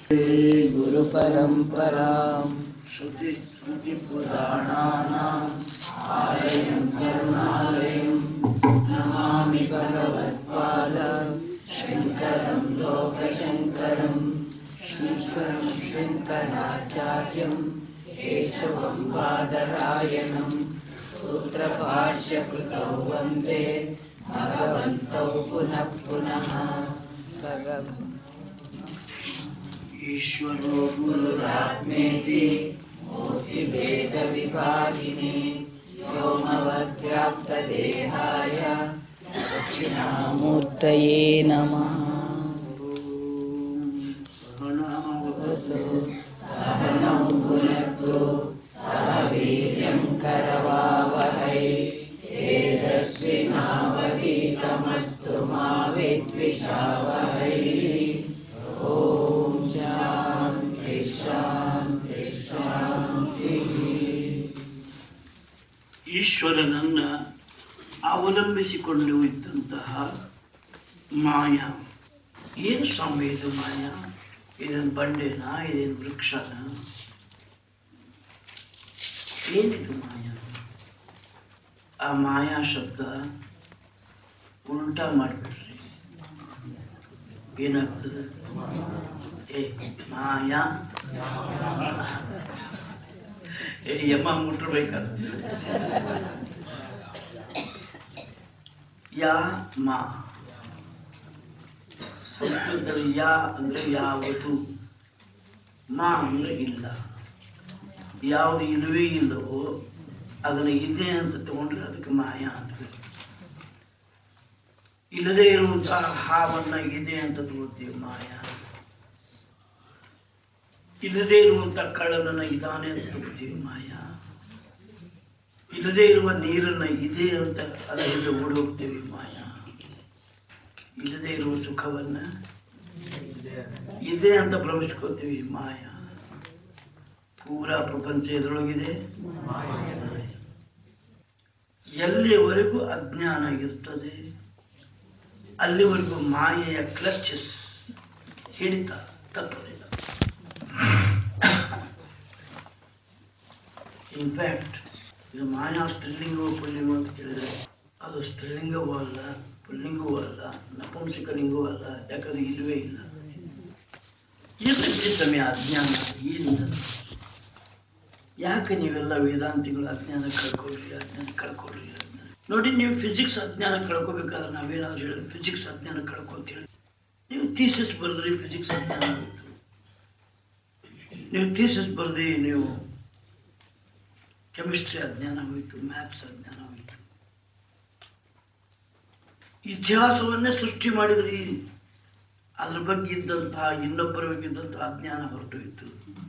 गुरुपरम्पराम् श्रुति स्मृतिपुराणानाम् आलयं करुणालयं नमामि भगवत्पाद शङ्करं लोकशङ्करं ईश्वरं शङ्कराचार्यं केशवं बादरायणं सूत्रभाष्यकृतौ वन्दे भगवन्तौ पुनः पुनः भगव ईश्वरो गुरुरात्मेति मूर्तिभेदविभागिने व्योमवद्व्याप्तदेहाय दक्षिणामूर्तये नमः भवतु सहनौ भुनक्तु सह वीर्यं करवावहै तेजस्विनावधीतमस्तु मा विद्विषावहै ॐ शान्ति शान्ति शान्तिः ಈಶ್ವರನನ್ನ ಅವಲಂಬಿಸಿಕೊಂಡು ಇದ್ದಂತಹ ಮಾಯ ಏನು ಸ್ವಾಮಿ ಇದು ಮಾಯ ಇದೇನು ಬಂಡೆನಾ ಇದೇನು ವೃಕ್ಷನ ಏನಿದು ಮಾಯ ಆ ಮಾಯಾ ಶಬ್ದ ಉಲ್ಟಾ ಮಾಡಿಬಿಡ್ರಿ ಏನಾಗ್ತದೆ ಏ ಮಾಯಾ ಏ ಯಮ ಮುಟ್ಟಿರ್ಬೇಕಾದ್ರೆ ಯಾ ಮಾ ಸಂಸ್ಕೃತದಲ್ಲಿ ಯಾ ಅಂದ್ರೆ ಯಾವುದು ಮಾ ಅಂದ್ರೆ ಇಲ್ಲ ಯಾವುದು ಇಲ್ಲವೇ ಇಲ್ಲವೋ ಅದನ್ನ ಇದೆ ಅಂತ ತಗೊಂಡ್ರೆ ಅದಕ್ಕೆ ಮಾಯ ಅಂತ ಕರೀತಾರೆ. ಇಲ್ಲದೆ ಇರುವಂತಹ ಹಾವನ್ನ ಇದೆ ಅಂತ ತಗೋತೀವಿ ಮಾಯ ಇಲ್ಲದೆ ಇರುವಂತ ಕಳ್ಳನನ್ನ ಇದಾನೆ ಅಂತ ತಗೋತೀವಿ ಮಾಯ ಇಲ್ಲದೆ ಇರುವ ನೀರನ್ನ ಇದೆ ಅಂತ ಅದರಿಂದ ಓಡಿ ಹೋಗ್ತೀವಿ ಮಾಯ ಇಲ್ಲದೆ ಇರುವ ಸುಖವನ್ನ ಇದೆ ಅಂತ ಭ್ರಮಿಸ್ಕೋತೀವಿ ಮಾಯ ಪೂರಾ ಪ್ರಪಂಚ ಎದುರೊಳಗಿದೆ ಮಾಯ. ಎಲ್ಲಿವರೆಗೂ ಅಜ್ಞಾನ ಇರ್ತದೆ ಅಲ್ಲಿವರೆಗೂ ಮಾಯೆಯ ಕ್ಲಚಸ್ ಹಿಡಿತ ತಪ್ಪುದಿಲ್ಲ ಇನ್ಫ್ಯಾಕ್ಟ್ ಇದು ಮಾಯಾ ಸ್ತ್ರೀಲಿಂಗವೋ ಪುಲ್ಲಿಂಗೋ ಅಂತ ಕೇಳಿದ್ರೆ ಅದು ಸ್ತ್ರೀಲಿಂಗವೂ ಅಲ್ಲ ಪುಲ್ಲಿಂಗವೂ ಅಲ್ಲ ನಪುಂಸಕಲಿಂಗವೂ ಅಲ್ಲ ಯಾಕಂದ್ರೆ ಇಲ್ಲವೇ ಇಲ್ಲ ಎಲ್ಲಿ ಬಿಡಿತಮ್ಮೆ ಅಜ್ಞಾನ ಏನು ಯಾಕೆ ನೀವೆಲ್ಲ ವೇದಾಂತಿಗಳು ಅಜ್ಞಾನ ಕಳ್ಕೊಳ್ರಿ ಅಜ್ಞಾನ ಕಳ್ಕೊಳ್ರಿ ಅಜ್ಞಾನ ನೋಡಿ ನೀವು ಫಿಸಿಕ್ಸ್ ಅಜ್ಞಾನ ಕಳ್ಕೊಬೇಕಾದ್ರೆ ನಾವೇನಾದ್ರು ಹೇಳಿದ್ರೆ ಫಿಸಿಕ್ಸ್ ಅಜ್ಞಾನ ಕಳ್ಕೊ ಅಂತ ಹೇಳಿ ನೀವು ಥೀಸಿಸ್ ಬರೆದ್ರಿ ಫಿಸಿಕ್ಸ್ ಅಜ್ಞಾನ ಹೋಯ್ತು ನೀವು ಥೀಸಿಸ್ ಬರೆದಿ ನೀವು ಕೆಮಿಸ್ಟ್ರಿ ಅಜ್ಞಾನ ಹೋಯ್ತು ಮ್ಯಾಥ್ಸ್ ಅಜ್ಞಾನ ಹೋಯ್ತು ಇತಿಹಾಸವನ್ನೇ ಸೃಷ್ಟಿ ಮಾಡಿದ್ರಿ ಅದ್ರ ಬಗ್ಗೆ ಇದ್ದಂತಹ ಇನ್ನೊಬ್ಬರ ಬಗ್ಗೆ ಇದ್ದಂತಹ ಅಜ್ಞಾನ ಹೊರಟೋಯ್ತು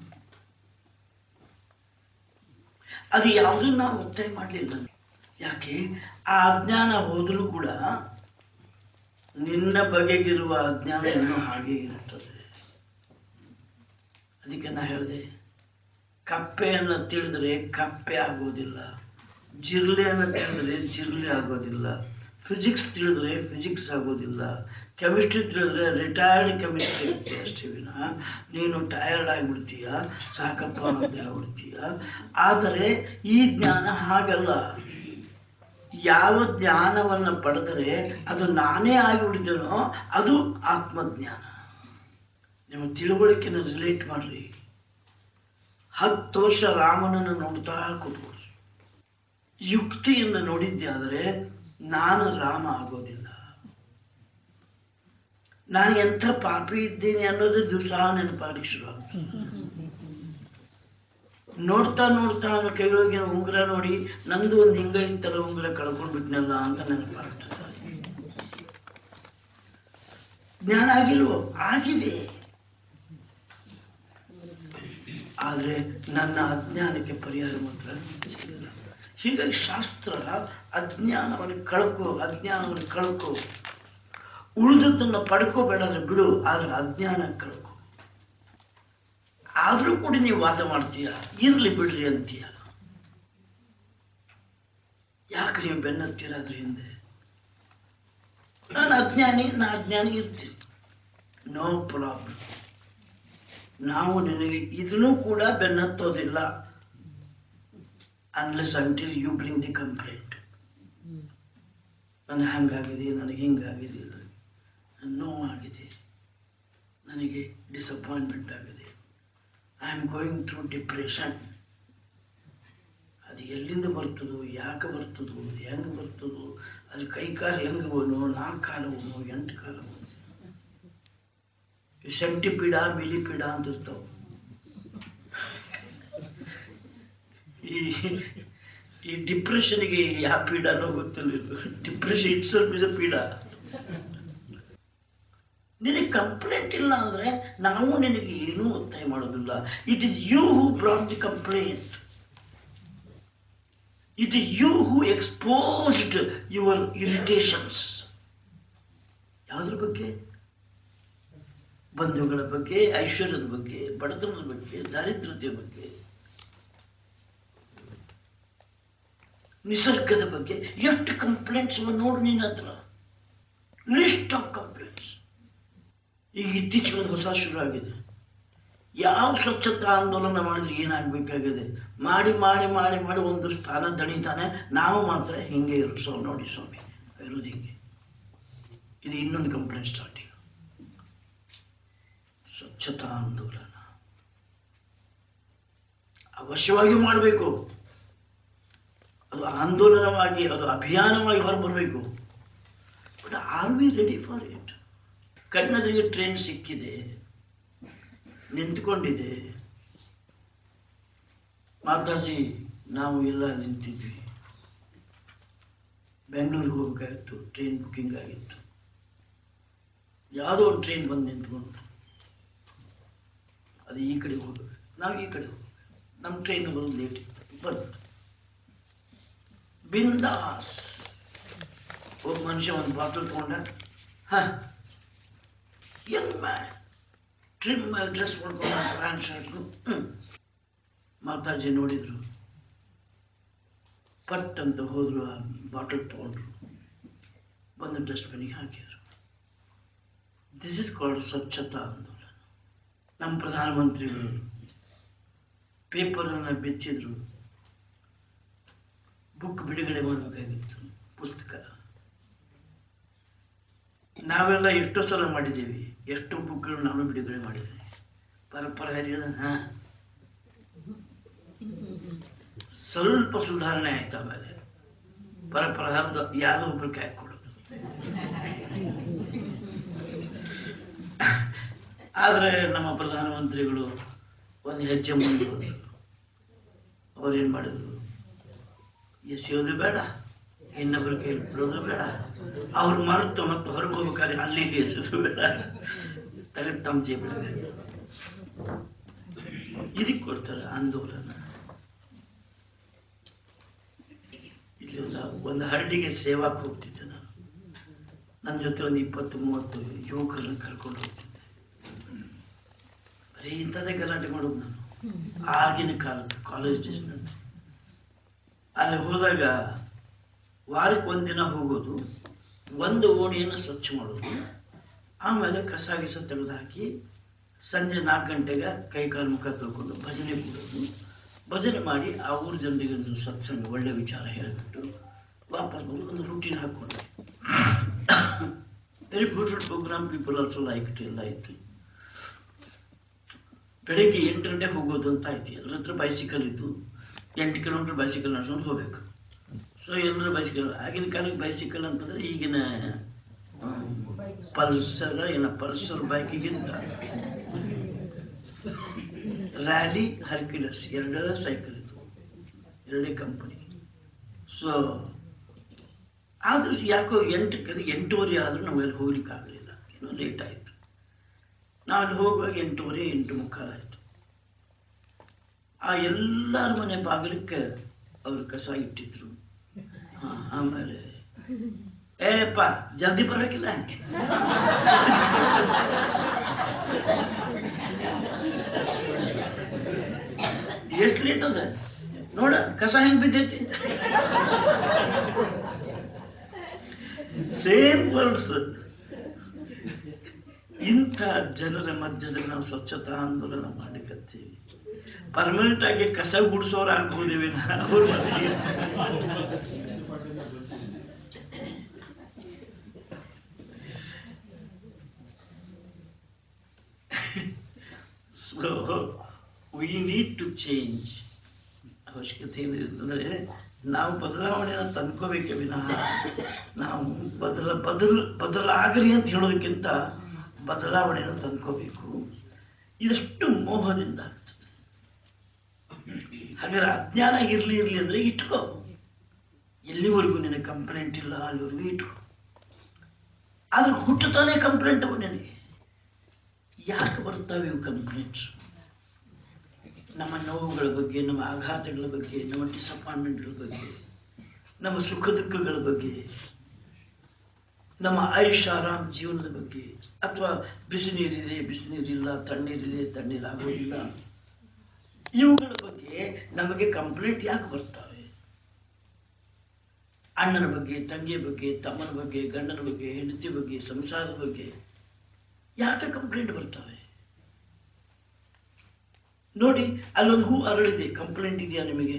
ಅದು ಯಾವುದನ್ನು ನಾವು ಒತ್ತಾಯ ಮಾಡಲಿಲ್ಲ ಯಾಕೆ ಆ ಅಜ್ಞಾನ ಹೋದರೂ ಕೂಡ ನಿನ್ನ ಬಗೆಗಿರುವ ಅಜ್ಞಾನ ಇನ್ನೂ ಹಾಗೆ ಇರುತ್ತದೆ ಅದಕ್ಕೆ ನಾ ಹೇಳಿದೆ ಕಪ್ಪೆಯನ್ನು ತಿಳಿದ್ರೆ ಕಪ್ಪೆ ಆಗೋದಿಲ್ಲ ಜಿರ್ಲೆಯನ್ನು ತಿಳಿದ್ರೆ ಜಿರ್ಲೆ ಆಗೋದಿಲ್ಲ ಫಿಸಿಕ್ಸ್ ತಿಳಿದ್ರೆ ಫಿಸಿಕ್ಸ್ ಆಗೋದಿಲ್ಲ ಕೆಮಿಸ್ಟ್ರಿ ತಿಳಿದ್ರೆ ರಿಟೈರ್ಡ್ ಕೆಮಿಸ್ಟ್ರಿ ಇರುತ್ತೆ ಅಷ್ಟೇ ವಿನ ನೀನು ಟಯರ್ಡ್ ಆಗಿಬಿಡ್ತೀಯ ಸಾಕಪ್ಪ ಅಂತ ಹೇಳ್ಬಿಡ್ತೀಯ ಆದರೆ ಈ ಜ್ಞಾನ ಹಾಗಲ್ಲ ಯಾವ ಜ್ಞಾನವನ್ನು ಪಡೆದರೆ ಅದು ನಾನೇ ಆಗಿಬಿಡ್ತೇನೋ ಅದು ಆತ್ಮಜ್ಞಾನ ನಿಮ್ಮ ತಿಳುವಳಿಕೆನ ರಿಲೇಟ್ ಮಾಡ್ರಿ ಹತ್ತು ವರ್ಷ ರಾಮನನ್ನು ನೋಡ್ತಾ ಕೂತ್ಕೊಳ್ರಿ ಯುಕ್ತಿಯಿಂದ ನೋಡಿದ್ದೆ ಆದರೆ ನಾನು ರಾಮ ಆಗೋದಿಲ್ಲ ನಾನು ಎಂಥ ಪಾಪಿ ಇದ್ದೀನಿ ಅನ್ನೋದು ದಿವಸ ನೆನಪಾಗಲಿಕ್ಕೆ ಶುರು ಆಗ್ತದೆ ನೋಡ್ತಾ ನೋಡ್ತಾ ಅವನ ಕೈಯೊಳಗಿನ ಉಂಗುರ ನೋಡಿ ನಂದು ಒಂದು ಹಿಂಗ ಇತ್ತಲ್ಲ ಉಂಗುರ ಕಳ್ಕೊಂಡ್ಬಿಟ್ನಲ್ಲ ಅಂತ ನೆನಪಾಗ್ತದೆ ಜ್ಞಾನ ಆಗಿಲ್ವೋ ಆಗಿದೆ ಆದರೆ ನನ್ನ ಅಜ್ಞಾನಕ್ಕೆ ಪರಿಹಾರ ಮಾತ್ರ ಸಿಗಲ್ಲ ಹೀಗಾಗಿ ಶಾಸ್ತ್ರ ಅಜ್ಞಾನವನ್ನು ಕಳ್ಕೊ ಅಜ್ಞಾನವನ್ನು ಕಳ್ಕೊ ಉಳಿದದ್ದನ್ನು ಪಡ್ಕೋಬೇಡ ಅಂದ್ರೆ ಬಿಡು ಆದ್ರೆ ಅಜ್ಞಾನ ಕಳ್ಕೊ ಆದ್ರೂ ಕೂಡ ನೀವು ವಾದ ಮಾಡ್ತೀಯ ಇರ್ಲಿ ಬಿಡ್ರಿ ಅಂತೀಯ ಯಾಕೆ ನೀವು ಬೆನ್ನತ್ತೀರ ಅದ್ರ ಹಿಂದೆ ನಾನು ಅಜ್ಞಾನಿ ನಾ ಅಜ್ಞಾನಿ ಇರ್ತೀನಿ ನೋ ಪ್ರಾಬ್ಲಮ್ ನಾವು ನಿನಗೆ ಇದನ್ನು ಕೂಡ ಬೆನ್ನತ್ತೋದಿಲ್ಲ unless until you bring the complaint ನನಗೆ ಹಂಗಾಗಿದೆ ನನಗೆ ಹಿಂಗಾಗಿದೆ ನನಗೆ ನೋವಾಗಿದೆ ನನಗೆ ಡಿಸಪಾಯಿಂಟ್ಮೆಂಟ್ ಆಗಿದೆ I am going through depression ಅದು ಎಲ್ಲಿಂದ ಬರ್ತದೋ ಯಾಕೆ ಬರ್ತದೋ ಹೆಂಗೆ ಬರ್ತದೋ ಅದು ಕೈ ಕಾಲು ಹೆಂಗೆ ಹೋನು ನಾಲ್ಕು ಕಾಲು ಹೋನು ಎಂಟು ಕಾಲು ಹೋನು ಸೆಂಟಿಪೀಡ ಮಿಲಿಪೀಡ ಅಂತ ಇರ್ತಾವ ಈ ಈ ಡಿಪ್ರೆಷನ್ಗೆ ಯಾವ ಪೀಡನೋ ಗೊತ್ತಿಲ್ಲ ಡಿಪ್ರೆಷನ್ ಇಟ್ ಸ್ವಲ್ಪ ಇಸ್ ಪೀಡ ನಿನಗೆ ಕಂಪ್ಲೇಂಟ್ ಇಲ್ಲ ಅಂದ್ರೆ ನಾವು ನಿನಗೆ ಏನೂ ಒತ್ತಾಯ ಮಾಡೋದಿಲ್ಲ it is you who brought the complaint it is you who exposed your irritations ಯಾವುದ್ರ ಬಗ್ಗೆ ಬಂಧುಗಳ ಬಗ್ಗೆ ಐಶ್ವರ್ಯದ ಬಗ್ಗೆ ಬಡತನದ ಬಗ್ಗೆ ದಾರಿದ್ರ್ಯತೆಯ ಬಗ್ಗೆ ನಿಸರ್ಗದ ಬಗ್ಗೆ ಎಷ್ಟು ಕಂಪ್ಲೇಂಟ್ಸ್ ನೋಡಿ ನಿನ್ನ ಹತ್ರ ಲಿಸ್ಟ್ ಆಫ್ ಕಂಪ್ಲೇಂಟ್ಸ್ ಈಗ ಇತ್ತೀಚೆಗೆ ಒಂದು ಹೊಸ ಶುರು ಆಗಿದೆ ಯಾವ ಸ್ವಚ್ಛತಾ ಆಂದೋಲನ ಮಾಡಿದ್ರೆ ಏನಾಗಬೇಕಾಗಿದೆ ಮಾಡಿ ಮಾಡಿ ಮಾಡಿ ಮಾಡಿ ಒಂದು ಸ್ಥಾನ ದಣಿತಾನೆ ನಾವು ಮಾತ್ರ ಹಿಂಗೆ ಇರು ಸೊ ನೋಡಿ ಸ್ವಾಮಿ ಇರೋದು ಹಿಂಗೆ ಇದು ಇನ್ನೊಂದು ಕಂಪ್ಲೇಂಟ್ ಸ್ಟಾರ್ಟ್ ಈಗ ಸ್ವಚ್ಛತಾ ಆಂದೋಲನ ಅವಶ್ಯವಾಗಿ ಮಾಡಬೇಕು ಅದು ಆಂದೋಲನವಾಗಿ ಅದು ಅಭಿಯಾನವಾಗಿ ಹೊರಬರಬೇಕು but are we ready for it ಕಣ್ಣೆದುರಿಗೆ ಟ್ರೈನ್ ಸಿಕ್ಕಿದೆ ನಿಂತ್ಕೊಂಡಿದೆ ಮಾತಾಜಿ ನಾವು ಎಲ್ಲ ನಿಂತಿದ್ವಿ ಬೆಂಗಳೂರಿಗೆ ಹೋಗ್ಬೇಕಾಗಿತ್ತು ಟ್ರೈನ್ ಬುಕ್ಕಿಂಗ್ ಆಗಿತ್ತು ಯಾವುದೋ ಒಂದು ಟ್ರೈನ್ ಬಂದು ನಿಂತ್ಕೊಂಡು ಅದು ಈ ಕಡೆ ಹೋಗ್ಬೇಕು ನಾವು ಈ ಕಡೆ ಹೋಗ್ಬೇಕು ನಮ್ಮ ಟ್ರೈನ್ ಬರೋದು ಲೇಟ್ ಇತ್ತು ಬಂತು ಬಿಂದಾಸ್ ಒಬ್ಬ ಮನುಷ್ಯ ಒಂದು ಬಾಟಲ್ ತಗೊಂಡ ಹ ಯಂಗ್ ಮ್ಯಾನ್ ಟ್ರಿಮ್ ಡ್ರೆಸ್ ಮಾಡ್ಕೊಂಡು ಪ್ಯಾಂಟ್ ಶರ್ಟ್ ಮಾತಾಜಿ ನೋಡಿದ್ರು ಪಟ್ ಅಂತ ಹೋದ್ರು ಆ ಬಾಟಲ್ ತಗೊಂಡ್ರು ಬಂದು ಡಸ್ಟ್ಬಿನ್ಗೆ ಹಾಕಿದ್ರು ದಿಸ್ ಇಸ್ ಕಾಲ್ಡ್ ಸ್ವಚ್ಛತಾ ಆಂದೋಲನ ನಮ್ಮ ಪ್ರಧಾನಮಂತ್ರಿಗಳು ಪೇಪರನ್ನು ಬೆಚ್ಚಿದ್ರು ಬುಕ್ ಬಿಡುಗಡೆ ಮಾಡಬೇಕಾಗಿತ್ತು ಪುಸ್ತಕ ನಾವೆಲ್ಲ ಎಷ್ಟೋ ಸಲ ಮಾಡಿದ್ದೀವಿ ಎಷ್ಟು ಬುಕ್ಗಳು ನಾನು ಬಿಡುಗಡೆ ಮಾಡಿದ್ದೀನಿ ಪರಪರ ಹರಿಯೋದ ಹಾ ಸ್ವಲ್ಪ ಸುಧಾರಣೆ ಆಯ್ತು ಆಮೇಲೆ ಪರಪರ ಹರಿದು ಯಾರೋ ಒಬ್ರು ಕೈ ಕೊಡೋದು ಆದ್ರೆ ನಮ್ಮ ಪ್ರಧಾನಮಂತ್ರಿಗಳು ಒಂದು ಹೆಜ್ಜೆ ಮುಂದೆ ಹೋದ್ರು ಅವ್ರೇನ್ ಮಾಡಿದ್ರು ಎಸೆಯೋದು ಬೇಡ ಇನ್ನೊಬ್ಬರ ಕೈಲಿ ಬಿಡೋದು ಬೇಡ ಅವ್ರು ಮರೆತು ಮತ್ತೆ ಹೊರಗೆ ಹೋಗ್ಬೇಕಾದ್ರೆ ಅಲ್ಲಿ ಇಲ್ಲಿ ಎಸೆಯೋದು ಬೇಡ ತೆಗೆದು ತಮ್ಮ ಜೇಬಿನಾಗ ಇದಕ್ಕೆ ಕೊಡ್ತಾರೆ ಆಂದೋಲನ ಇಲ್ಲಿ ಒಂದು ಒಂದು ಹಳ್ಳಿಗೆ ಸೇವಾಕ್ ಹೋಗ್ತಿದ್ದೆ ನಾನು ನನ್ನ ಜೊತೆ ಒಂದು ಇಪ್ಪತ್ತು ಮೂವತ್ತು ಯುವಕರನ್ನ ಕರ್ಕೊಂಡು ಹೋಗ್ತಿದ್ದೆ ಬರೀ ಇಂಥದ್ದೇ ಗಲಾಟೆ ಮಾಡೋದು ನಾನು ಆಗಿನ ಕಾಲ ಕಾಲೇಜ್ ಡೇಸ್ನಲ್ಲಿ ಅಲ್ಲಿ ಹೋದಾಗ ವಾರಕ್ಕೆ ಒಂದಿನ ಹೋಗೋದು ಒಂದು ಓಣಿಯನ್ನು ಸ್ವಚ್ಛ ಮಾಡೋದು ಆಮೇಲೆ ಕಸ ಗಿಸ ತೆಗೆದು ಹಾಕಿ ಸಂಜೆ ನಾಲ್ಕು ಗಂಟೆಗೆ ಕೈ ಕಾಲು ಮುಖ ತೊಳ್ಕೊಂಡು ಭಜನೆ ಕೊಡೋದು ಭಜನೆ ಮಾಡಿ ಆ ಊರ ಜನರಿಗೆ ಒಂದು ಸತ್ಸಂಗ ಒಳ್ಳೆ ವಿಚಾರ ಹೇಳಿಬಿಟ್ಟು ವಾಪಸ್ ಬಂದು ಒಂದು ರೂಟೀನ್ ಹಾಕ್ಕೊಂಡು very beautiful programme people also like it ಎಲ್ಲ ಇತ್ತು ಬೆಳಗ್ಗೆ ಎಂಟು ಗಂಟೆ ಹೋಗೋದು ಅಂತ ಆಯ್ತು ಎಲ್ಲರ ಹತ್ರ ಬೈಸಿಕಲ್ ಇತ್ತು ಎಂಟು ಕಿಲೋಮೀಟರ್ ಬೈಸಿಕಲ್ ನಡ್ಸ್ಕೊಂಡು ಹೋಗ್ಬೇಕು ಸೊ ಎಲ್ಲರ ಬೈಸಿಕಲ್ ಆಗಿನ ಕಾಲಕ್ಕೆ ಬೈಸಿಕಲ್ ಅಂತಂದ್ರೆ ಈಗಿನ ಪಲ್ಸರ್ ಏನ ಪಲ್ಸರ್ ಬೈಕಿಗಿಂತ ರ್ಯಾಲಿ ಹರ್ಕ್ಯುಲಸ್ ಎರಡೇ ಸೈಕಲ್ ಇತ್ತು ಎರಡೇ ಕಂಪನಿ ಸೊ ಆದ್ರೂ ಯಾಕೋ ಎಂಟಕ್ಕೆ ಎಂಟೂವರೆ ಆದ್ರೂ ನಾವೆಲ್ಲಿ ಹೋಗ್ಲಿಕ್ಕೆ ಆಗಲಿಲ್ಲ ಏನೋ ಲೇಟ್ ಆಯ್ತು ನಾವಲ್ಲಿ ಹೋಗುವಾಗ ಎಂಟೂವರೆ ಎಂಟು ಮುಕ್ಕಾಲು ಆಯ್ತು ಆ ಎಲ್ಲರ ಮನೆ ಬಾಗಿಲಕ್ಕೆ ಅವ್ರು ಕಸ ಇಟ್ಟಿದ್ರು ಹಾ, ಆಮೇಲೆ ಏಪ್ಪ ಜಲ್ದಿ ಬರೋಕಿಲ್ಲ ಎಷ್ಟು ಲೇಟ್ ಅದ ನೋಡ ಕಸ ಹೆಂಗ್ ಬಿದ್ದೈತಿ ಸೇಮ್ ವರ್ಡ್ಸ್ ಇಂಥ ಜನರ ಮಧ್ಯದಲ್ಲಿ ನಾವು ಸ್ವಚ್ಛತಾ ಆಂದೋಲನ ಮಾಡಿಕತ್ತೀವಿ ಪರ್ಮನೆಂಟ್ ಆಗಿ ಕಸ ಗುಡಿಸೋರು ಆಗ್ಬೋದೇವಿ ಅವ್ರ ಮನೆಗೆ so we need to change ಅವಶ್ಯಕತೆ ಏನಿದೆ ಅಂದರೆ ನಾವು ಬದಲಾವಣೆಯನ್ನು ತಂದ್ಕೋಬೇಕೆ ವಿನಃ ನಾವು ಬದಲ ಬದಲ್ ಬದಲಾಗಲಿ ಅಂತ ಹೇಳೋದಕ್ಕಿಂತ ಬದಲಾವಣೆಯನ್ನು ತಂದ್ಕೋಬೇಕು ಇದಷ್ಟು ಮೋಹದಿಂದ ಆಗ್ತದೆ ಹಾಗಾದ್ರೆ ಅಜ್ಞಾನ ಇರ್ಲಿ ಇರ್ಲಿ ಅಂದ್ರೆ ಇಟ್ಕೋ ಎಲ್ಲಿವರೆಗೂ ನಿನಗೆ ಕಂಪ್ಲೇಂಟ್ ಇಲ್ಲ ಅಲ್ಲಿವರೆಗೂ ಇಟ್ಕೋ ಆದ್ರೆ ಹುಟ್ಟುತ್ತಾನೆ ಕಂಪ್ಲೇಂಟ್ ನಿನಗೆ ಯಾಕೆ ಬರ್ತಾವೆ ಇವು ಕಂಪ್ಲೇಂಟ್ಸ್ ನಮ್ಮ ನೋವುಗಳ ಬಗ್ಗೆ ನಮ್ಮ ಆಘಾತಗಳ ಬಗ್ಗೆ ನಮ್ಮ ಡಿಸಪಾಯಿಂಟ್ಮೆಂಟ್ಗಳ ಬಗ್ಗೆ ನಮ್ಮ ಸುಖ ದುಃಖಗಳ ಬಗ್ಗೆ ನಮ್ಮ ಐಷಾರಾಮ್ ಜೀವನದ ಬಗ್ಗೆ ಅಥವಾ ಬಿಸಿ ನೀರಿದೆ ಬಿಸಿ ನೀರಿಲ್ಲ ತಣ್ಣೀರಿದೆ ತಣ್ಣೀರಾಗೋದಿಲ್ಲ ಇವುಗಳ ಬಗ್ಗೆ ನಮಗೆ ಕಂಪ್ಲೇಂಟ್ ಯಾಕೆ ಬರ್ತವೆ ಅಣ್ಣನ ಬಗ್ಗೆ ತಂಗಿಯ ಬಗ್ಗೆ ತಮ್ಮನ ಬಗ್ಗೆ ಗಂಡನ ಬಗ್ಗೆ ಹೆಂಡತಿ ಬಗ್ಗೆ ಸಂಸಾರದ ಬಗ್ಗೆ ಯಾಕೆ ಕಂಪ್ಲೇಂಟ್ ಬರ್ತವೆ ನೋಡಿ ಅಲ್ಲೊಂದು ಹೂ ಅರಳಿದೆ ಕಂಪ್ಲೇಂಟ್ ಇದೆಯಾ ನಿಮಗೆ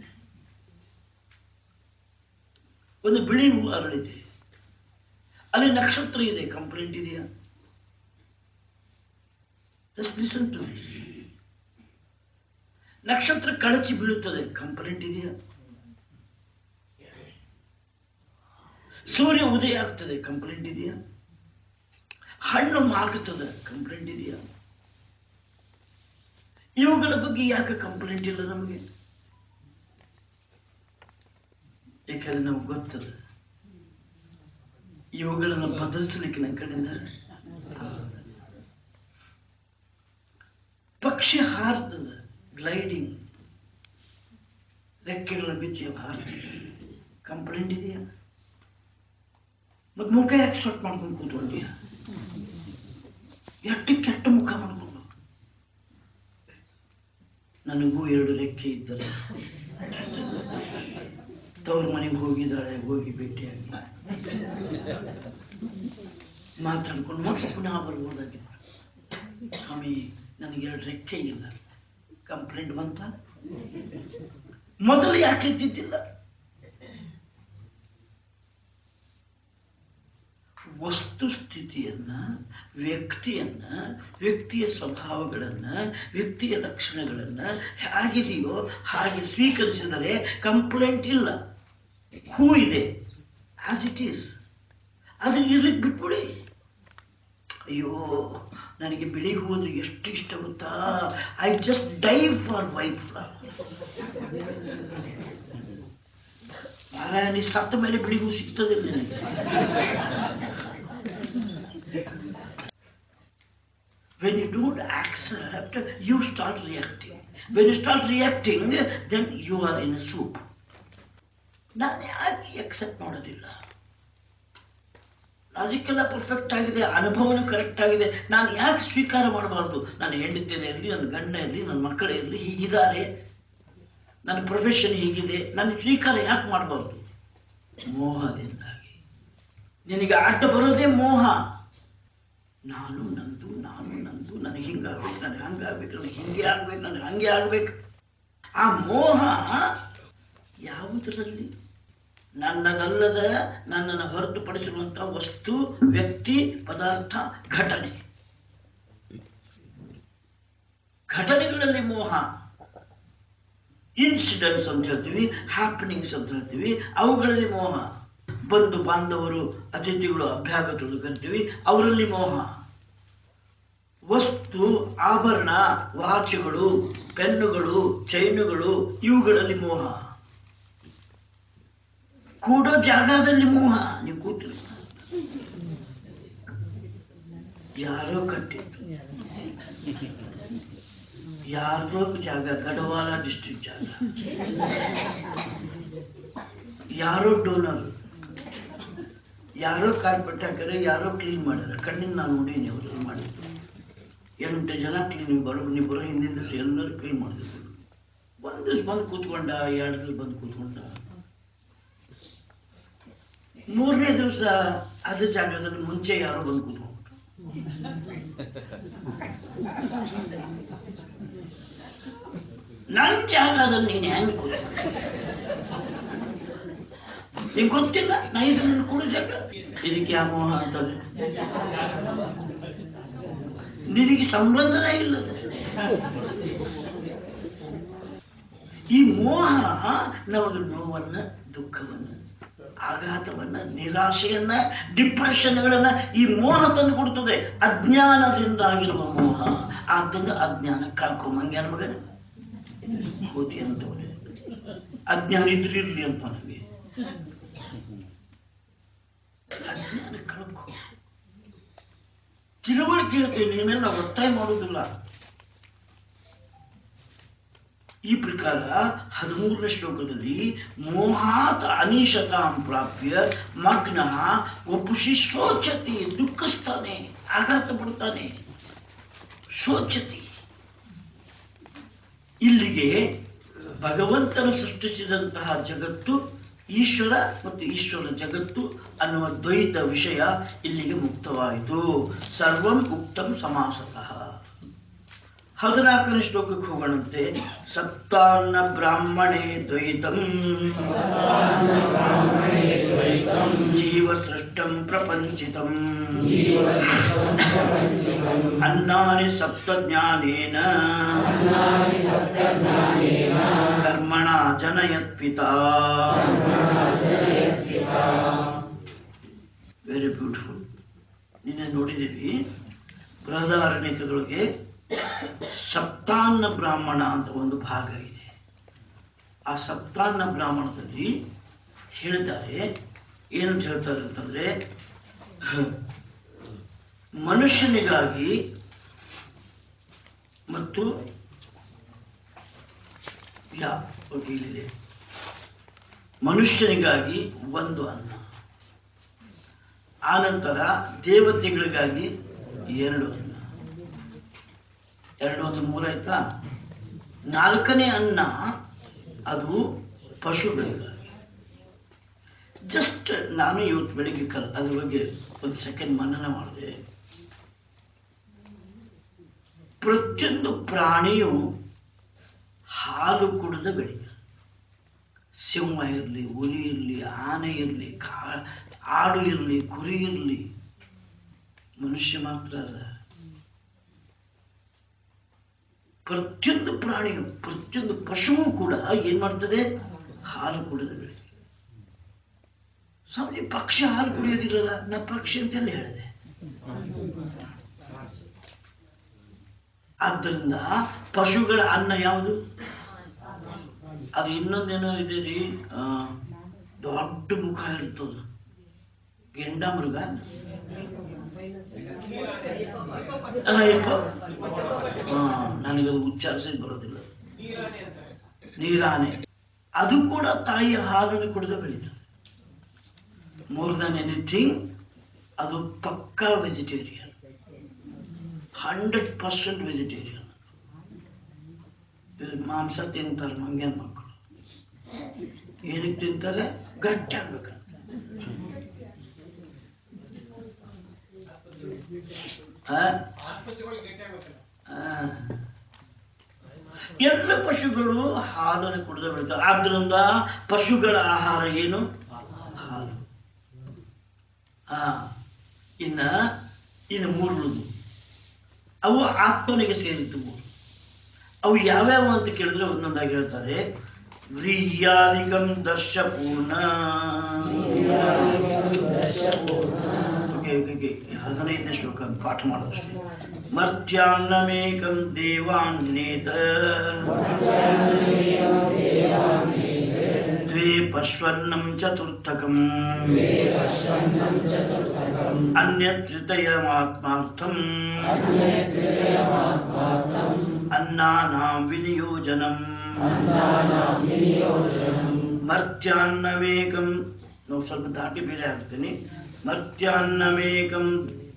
ಒಂದು ಬಿಳಿ ಹೂ ಅರಳಿದೆ ಅಲ್ಲಿ ನಕ್ಷತ್ರ ಇದೆ ಕಂಪ್ಲೇಂಟ್ ಇದೆಯಾ ಜಸ್ಟ್ ಲಿಸನ್ ಟು ದಿಸ್ ನಕ್ಷತ್ರ ಕಳಚಿ ಬೀಳುತ್ತದೆ ಕಂಪ್ಲೇಂಟ್ ಇದೆಯಾ ಸೂರ್ಯ ಉದಯ ಆಗ್ತದೆ ಕಂಪ್ಲೇಂಟ್ ಇದೆಯಾ ಹಣ್ಣು ಮಾಗುತ್ತದೆ ಕಂಪ್ಲೇಂಟ್ ಇದೆಯಾ ಇವುಗಳ ಬಗ್ಗೆ ಯಾಕೆ ಕಂಪ್ಲೇಂಟ್ ಇಲ್ಲ ನಮಗೆ ಯಾಕಂದ್ರೆ ನಮ್ಗೆ ಗೊತ್ತದ ಇವುಗಳನ್ನು ಬದಲಿಸಲಿಕ್ಕೆ ನನ್ನ ಕಡೆಯಿಂದ ಪಕ್ಷಿ ಹಾರ್ತದ ಗ್ಲೈಡಿಂಗ್ ರೆಕ್ಕೆಗಳ ಬಿಚ್ಚಿ ಹಾರ್ತದೆ ಕಂಪ್ಲೇಂಟ್ ಇದೆಯಾ ಮತ್ ಮುಖ ಯಾಕೆ ಸೊಟ್ ಮಾಡ್ಕೊಂಡು ಕೂತ್ಕೊಂಡ್ಯಾ ಎಷ್ಟು ಕೆಟ್ಟ ಮುಖ ಮಾಡ್ಕೊಂಡು ನನಗೂ ಎರಡು ರೆಕ್ಕೆ ಇದ್ದರೆ ತವ್ರ ಮನೆಗೆ ಹೋಗಿದ್ದಾಳೆ ಹೋಗಿ ಭೇಟಿಯಾಗಿ ಮಾತಾಡ್ಕೊಂಡು ಮತ್ತೆ ಪುನಃ ಬರ್ಬೋದಾಗಿತ್ತು ಸ್ವಾಮಿ ನನಗೆ ಎರಡು ರೆಕ್ಕೆ ಇಲ್ಲ ಕಂಪ್ಲೇಂಟ್ ಬಂತ ಮೊದಲು ಯಾಕೆ ಇದ್ದಿದ್ದಿಲ್ಲ ವಸ್ತು ಸ್ಥಿತಿಯನ್ನ ವ್ಯಕ್ತಿಯನ್ನ ವ್ಯಕ್ತಿಯ ಸ್ವಭಾವಗಳನ್ನ ವ್ಯಕ್ತಿಯ ಲಕ್ಷಣಗಳನ್ನ ಹೇಗಿದೆಯೋ ಹಾಗೆ ಸ್ವೀಕರಿಸಿದರೆ ಕಂಪ್ಲೇಂಟ್ ಇಲ್ಲ ಹೂ ಇದೆ ಆಸ್ ಇಟ್ ಈಸ್ ಅದು ಇರ್ಲಿಕ್ಕೆ ಬಿಟ್ಬಿಡಿ ಅಯ್ಯೋ ನನಗೆ ಬಿಳಿ ಹೂ ಅಂದ್ರೆ ಎಷ್ಟು ಇಷ್ಟ ಗೊತ್ತಾ I just die for white flower ಮಾರಾಯ ನೀ ಸತ್ತ ಮೇಲೆ ಬಿಳಿ ಹೂ ಸಿಗ್ತದೆ ನಿನಗೆ when you don't accept, you start reacting. When you start reacting, then you are in a soup. ನಾನು ಯಾಕೆ ಎಕ್ಸೆಪ್ಟ್ ಮಾಡೋದಿಲ್ಲ ಲಾಜಿಕ್ ಎಲ್ಲ ಪರ್ಫೆಕ್ಟ್ ಆಗಿದೆ ಅನುಭವನೂ ಕರೆಕ್ಟ್ ಆಗಿದೆ ನಾನು ಯಾಕೆ ಸ್ವೀಕಾರ ಮಾಡಬಾರ್ದು ನನ್ನ ಹೆಂಡತಿನೇ ಇರಲಿ ನನ್ನ ಗಂಡ ಇರಲಿ ನನ್ನ ಮಕ್ಕಳೇ ಇರಲಿ ಹೀಗಿದ್ದಾರೆ ನನ್ನ ಪ್ರೊಫೆಷನ್ ಹೀಗಿದೆ ನನ್ನ ಸ್ವೀಕಾರ ಯಾಕೆ ಮಾಡಬಾರ್ದು ಮೋಹದಿಂದಾಗಿ ನಿನಗೆ ಅಡ್ಡ ಬರೋದೇ ಮೋಹ ನಾನು ನಂದು ನಾನು ನಂದು ನನಗೆ ಹಿಂಗಾಗ್ಬೇಕು ನನಗೆ ಹಂಗಾಗ್ಬೇಕು ನನಗೆ ಹಿಂಗೆ ಆಗ್ಬೇಕು ನನಗೆ ಹಂಗೆ ಆಗ್ಬೇಕು ಆ ಮೋಹ ಯಾವುದರಲ್ಲಿ ನನ್ನದಲ್ಲದ ನನ್ನನ್ನು ಹೊರತುಪಡಿಸಿರುವಂತಹ ವಸ್ತು ವ್ಯಕ್ತಿ ಪದಾರ್ಥ ಘಟನೆ ಘಟನೆಗಳಲ್ಲಿ ಮೋಹ ಇನ್ಸಿಡೆಂಟ್ಸ್ ಅಂತ ಹೇಳ್ತೀವಿ ಹ್ಯಾಪನಿಂಗ್ಸ್ ಅಂತ ಹೇಳ್ತೀವಿ ಅವುಗಳಲ್ಲಿ ಮೋಹ ಬಂಧು ಬಾಂಧವರು ಅತಿಥಿಗಳು ಅಭ್ಯಾಗತರು ಕರಿತೀವಿ ಅವರಲ್ಲಿ ಮೋಹ ವಸ್ತು ಆಭರಣ ವಾಚುಗಳು ಪೆನ್ನುಗಳು ಚೈನುಗಳು ಇವುಗಳಲ್ಲಿ ಮೋಹ ಕೂಡೋ ಜಾಗದಲ್ಲಿ ಮೋಹ ನೀವು ಕೂತಿಲ್ಲ ಯಾರೋ ಕಟ್ಟಿದ್ದು ಯಾರ್ದೋ ಜಾಗ ಗಡವಾಲ ಡಿಸ್ಟ್ರಿಕ್ಟ್ ಜಾಗ ಯಾರೋ ಡೋನರ್ ಯಾರೋ ಕಾರ್ಪೆಟ್ ಹಾಕ್ಯಾರ ಯಾರೋ ಕ್ಲೀನ್ ಮಾಡ್ಯಾರ ಕಣ್ಣಿಂದ ನಾನು ನೋಡೀನಿ ಅವ್ರು ಮಾಡಿದ್ದು ಎಂಟು ಜನ ಕ್ಲೀನ್ ಬರೋ ನೀವು ಬರೋ ಹಿಂದಿನ ದಿವಸ ಎಲ್ಲರೂ ಕ್ಲೀನ್ ಮಾಡಿದ್ರು ಒಂದು ದಿವಸ ಬಂದು ಕೂತ್ಕೊಂಡ ಎರಡು ದಿವಸ ಬಂದು ಕೂತ್ಕೊಂಡ ಮೂರನೇ ದಿವಸ ಅದೇ ಜಾಗದಲ್ಲಿ ಮುಂಚೆ ಯಾರೋ ಬಂದು ಕೂತ್ಕೊಂಡ್ರು ನನ್ನ ಜಾಗದಲ್ಲಿ ನೀನು ಹೆಂಗ್ ಕೂತ ನಿಂಗೆ ಗೊತ್ತಿಲ್ಲ ನಾ ಇದು ನನ್ನ ಕೂಡ ಜಾಗ ಇದಕ್ಕೆ ಯಾವ ಮೋಹ ಅಂತದೆ ನಿನಗೆ ಸಂಬಂಧನೇ ಇಲ್ಲ ಈ ಮೋಹ ನಮಗೆ ನೋವನ್ನ ದುಃಖವನ್ನ ಆಘಾತವನ್ನ ನಿರಾಶೆಯನ್ನ ಡಿಪ್ರೆಷನ್ಗಳನ್ನ ಈ ಮೋಹ ತಂದು ಕೊಡ್ತದೆ ಅಜ್ಞಾನದಿಂದಾಗಿರುವ ಮೋಹ ಆದ್ದರಿಂದ ಅಜ್ಞಾನ ಕಳ್ಕೊಂಬಂಗ್ಯಾನ ಮಗನ ಕೋತಿ ಅಂತವನೇ ಅಜ್ಞಾನ ಇದ್ರೆ ಇರ್ಲಿ ಅಂತ ನನಗೆ ಅಜ್ಞಾನ ಕಳ್ಕೊ ತಿಳುವಳಿಕೆ ಇರುತ್ತೆ ನಿನ್ನ ಮೇಲೆ ನಾವು ಒತ್ತಾಯ ಮಾಡುವುದಿಲ್ಲ ಈ ಪ್ರಕಾರ ಹದಿಮೂರನೇ ಶ್ಲೋಕದಲ್ಲಿ ಮೋಹಾತ್ ಅನಿಶತಾಂ ಪ್ರಾಪ್ಯ ಮಗ್ನ ಒಪ್ಪುಷಿ ಶೋಚತಿ ದುಃಖಿಸ್ತಾನೆ ಆಘಾತ ಪಡ್ತಾನೆ ಶೋಚತಿ ಇಲ್ಲಿಗೆ ಭಗವಂತನು ಸೃಷ್ಟಿಸಿದಂತಹ ಜಗತ್ತು ಈಶ್ವರ ಮತ್ತು ಈಶ್ವರ ಜಗತ್ತು ಅನ್ನುವ ದ್ವೈತ ವಿಷಯ ಇಲ್ಲಿಗೆ ಮುಕ್ತವಾಯಿತು ಸರ್ವಂ ಉಕ್ತಂ ಸಮಾಸತಃ ಹದಿನಾಲ್ಕನೇ ಶ್ಲೋಕಕ್ಕೆ ಹೋಗೋಣಂತೆ ಸಪ್ತಾನ್ನ ಬ್ರಾಹ್ಮಣೇ ದ್ವೈತಂ ಜೀವ ಸೃಷ್ಟಂ ಪ್ರಪಂಚಿತಂ ಅನ್ನಾನಿ ಸಪ್ತ ಜ್ಞಾನೇನ ಕರ್ಮಣ ಜನಯತ್ ಪಿತಾ ವೆರಿ ಬ್ಯೂಟಿಫುಲ್ ನಿನ್ನೆ ನೋಡಿದ್ದೀವಿ ಬೃಹದಾರಣ್ಯಕದೊಳಗೆ ಸಪ್ತಾನ್ನ ಬ್ರಾಹ್ಮಣ ಅಂತ ಒಂದು ಭಾಗ ಇದೆ ಆ ಸಪ್ತಾನ್ನ ಬ್ರಾಹ್ಮಣದಲ್ಲಿ ಹೇಳಿದ್ದಾರೆ ಏನಂತ ಹೇಳ್ತಾರೆ ಅಂತಂದ್ರೆ ಮನುಷ್ಯನಿಗಾಗಿ ಮತ್ತು ಯಾ ಓಕೆ ಇಲ್ಲಿದೆ ಮನುಷ್ಯನಿಗಾಗಿ ಒಂದು ಅನ್ನ ಆನಂತರ ದೇವತೆಗಳಿಗಾಗಿ ಎರಡು ಅನ್ನ ಎರಡು ಒಂದು ಮೂರ ಆಯ್ತಾ ನಾಲ್ಕನೇ ಅನ್ನ ಅದು ಪಶುಗಳಿಗಾಗಿ ಜಸ್ಟ್ ನಾನು ಇವತ್ತು ಬೆಳಿಗ್ಗೆ ಕಲ್ ಅದ್ರ ಬಗ್ಗೆ ಒಂದು ಸೆಕೆಂಡ್ ಮನನ ಮಾಡಿದೆ ಪ್ರತಿಯೊಂದು ಪ್ರಾಣಿಯು ಹಾಲು ಕುಡಿದ ಬೆಳೀತದೆ ಸಿಂಹ ಇರಲಿ ಹುಲಿ ಇರಲಿ ಆನೆ ಇರಲಿ ಕಾ ಆಡು ಇರಲಿ ಕುರಿ ಇರಲಿ ಮನುಷ್ಯ ಮಾತ್ರ ಅಲ್ಲ ಪ್ರತಿಯೊಂದು ಪ್ರಾಣಿಯು ಪ್ರತಿಯೊಂದು ಪಶುವು ಕೂಡ ಏನ್ ಮಾಡ್ತದೆ ಹಾಲು ಕುಡಿದು ಬೆಳೆಯುತ್ತೆ ಸ್ವಾಮಿ ಪಕ್ಷಿ ಹಾಲು ಕುಡಿಯೋದಿಲ್ಲಲ್ಲ ನಾ ಪಕ್ಷಿ ಅಂತೆಲ್ಲ ಹೇಳಿದೆ ಆದ್ದರಿಂದ ಪಶುಗಳ ಅನ್ನ ಯಾವುದು ಅದು ಇನ್ನೊಂದೇನೋ ಇದೆ ರೀ ಆ, ದೊಡ್ಡ ಮುಖ ಇರ್ತದ ಗೆಂಡ ಮೃಗ ಆ, ಇಪ್ಪ. ಆ, ನನಗದು ಉಚ್ಚಾರಿಸಿದ್ ಬರೋದಿಲ್ಲ ನೀರಾನೆ ಅದು ಕೂಡ ತಾಯಿಯ ಹಾಲನ್ನು ಕುಡಿದು ಬೆಳೀತದೆ ಮೋರ್ ದನ್ ಎನಿಥಿಂಗ್ ಅದು ಪಕ್ಕಾ ವೆಜಿಟೇರಿಯನ್ ಹಂಡ್ರೆಡ್ ಪರ್ಸೆಂಟ್ ವೆಜಿಟೇರಿಯನ್ ಮಾಂಸ ತಿಂತಾರೆ ಮಂಗ್ಯನ ಮಕ್ಕಳು ಏನಕ್ಕೆ ತಿಂತಾರೆ ಗಟ್ಟಿ ಆಗ್ಬೇಕಂತ ಆ? ಆ. ಎಲ್ಲ ಪಶುಗಳು ಹಾಲನ್ನು ಕುಡಿದು ಬೆಳಿತಾವೆ ಆದ್ರಿಂದ ಪಶುಗಳ ಆಹಾರ ಏನು ಹಾಲು ಆ ಇನ್ನ ಇನ್ನು ಮೂರು ಉಳಿದು ಅವು ಆತ್ಮನಿಗೆ ಸೇರಿದ್ದು ಮೂರು ಅವು ಯಾವ್ಯಾವ ಅಂತ ಕೇಳಿದ್ರೆ ಒಂದೊಂದಾಗಿ ಹೇಳ್ತಾರೆ ವ್ರೀಯಾದಿಕಂ ದರ್ಶಪೂರ್ಣ ಓಕೆ ಓಕೆ ಓಕೆ ಹದಿನೈದನೇ ಶ್ಲೋಕ ಪಾಠ ಮಾಡೋದಷ್ಟೇ ಮರ್ತ್ಯಾನ್ನಮೇಕಂ ದೇವಾನ್ನೇತ ದ್ವೇ ಪಶ್ವನ್ನಂ ಚತುರ್ಥಕಂ ಅನ್ಯತ್ರಿತಯಮಾತ್ಮಾರ್ಥಂ ಅನ್ನಾನಾಂ ವಿನಿಯೋಜನಂ ಮರ್ತ್ಯಾನ್ನಮೇಕಂ ನಾವು ಸ್ವಲ್ಪ ದಾಟಿ ಬೇರೆ ಹಾಕ್ತೀನಿ ಮರ್ತ್ಯಾನ್ನಮೇಕಂ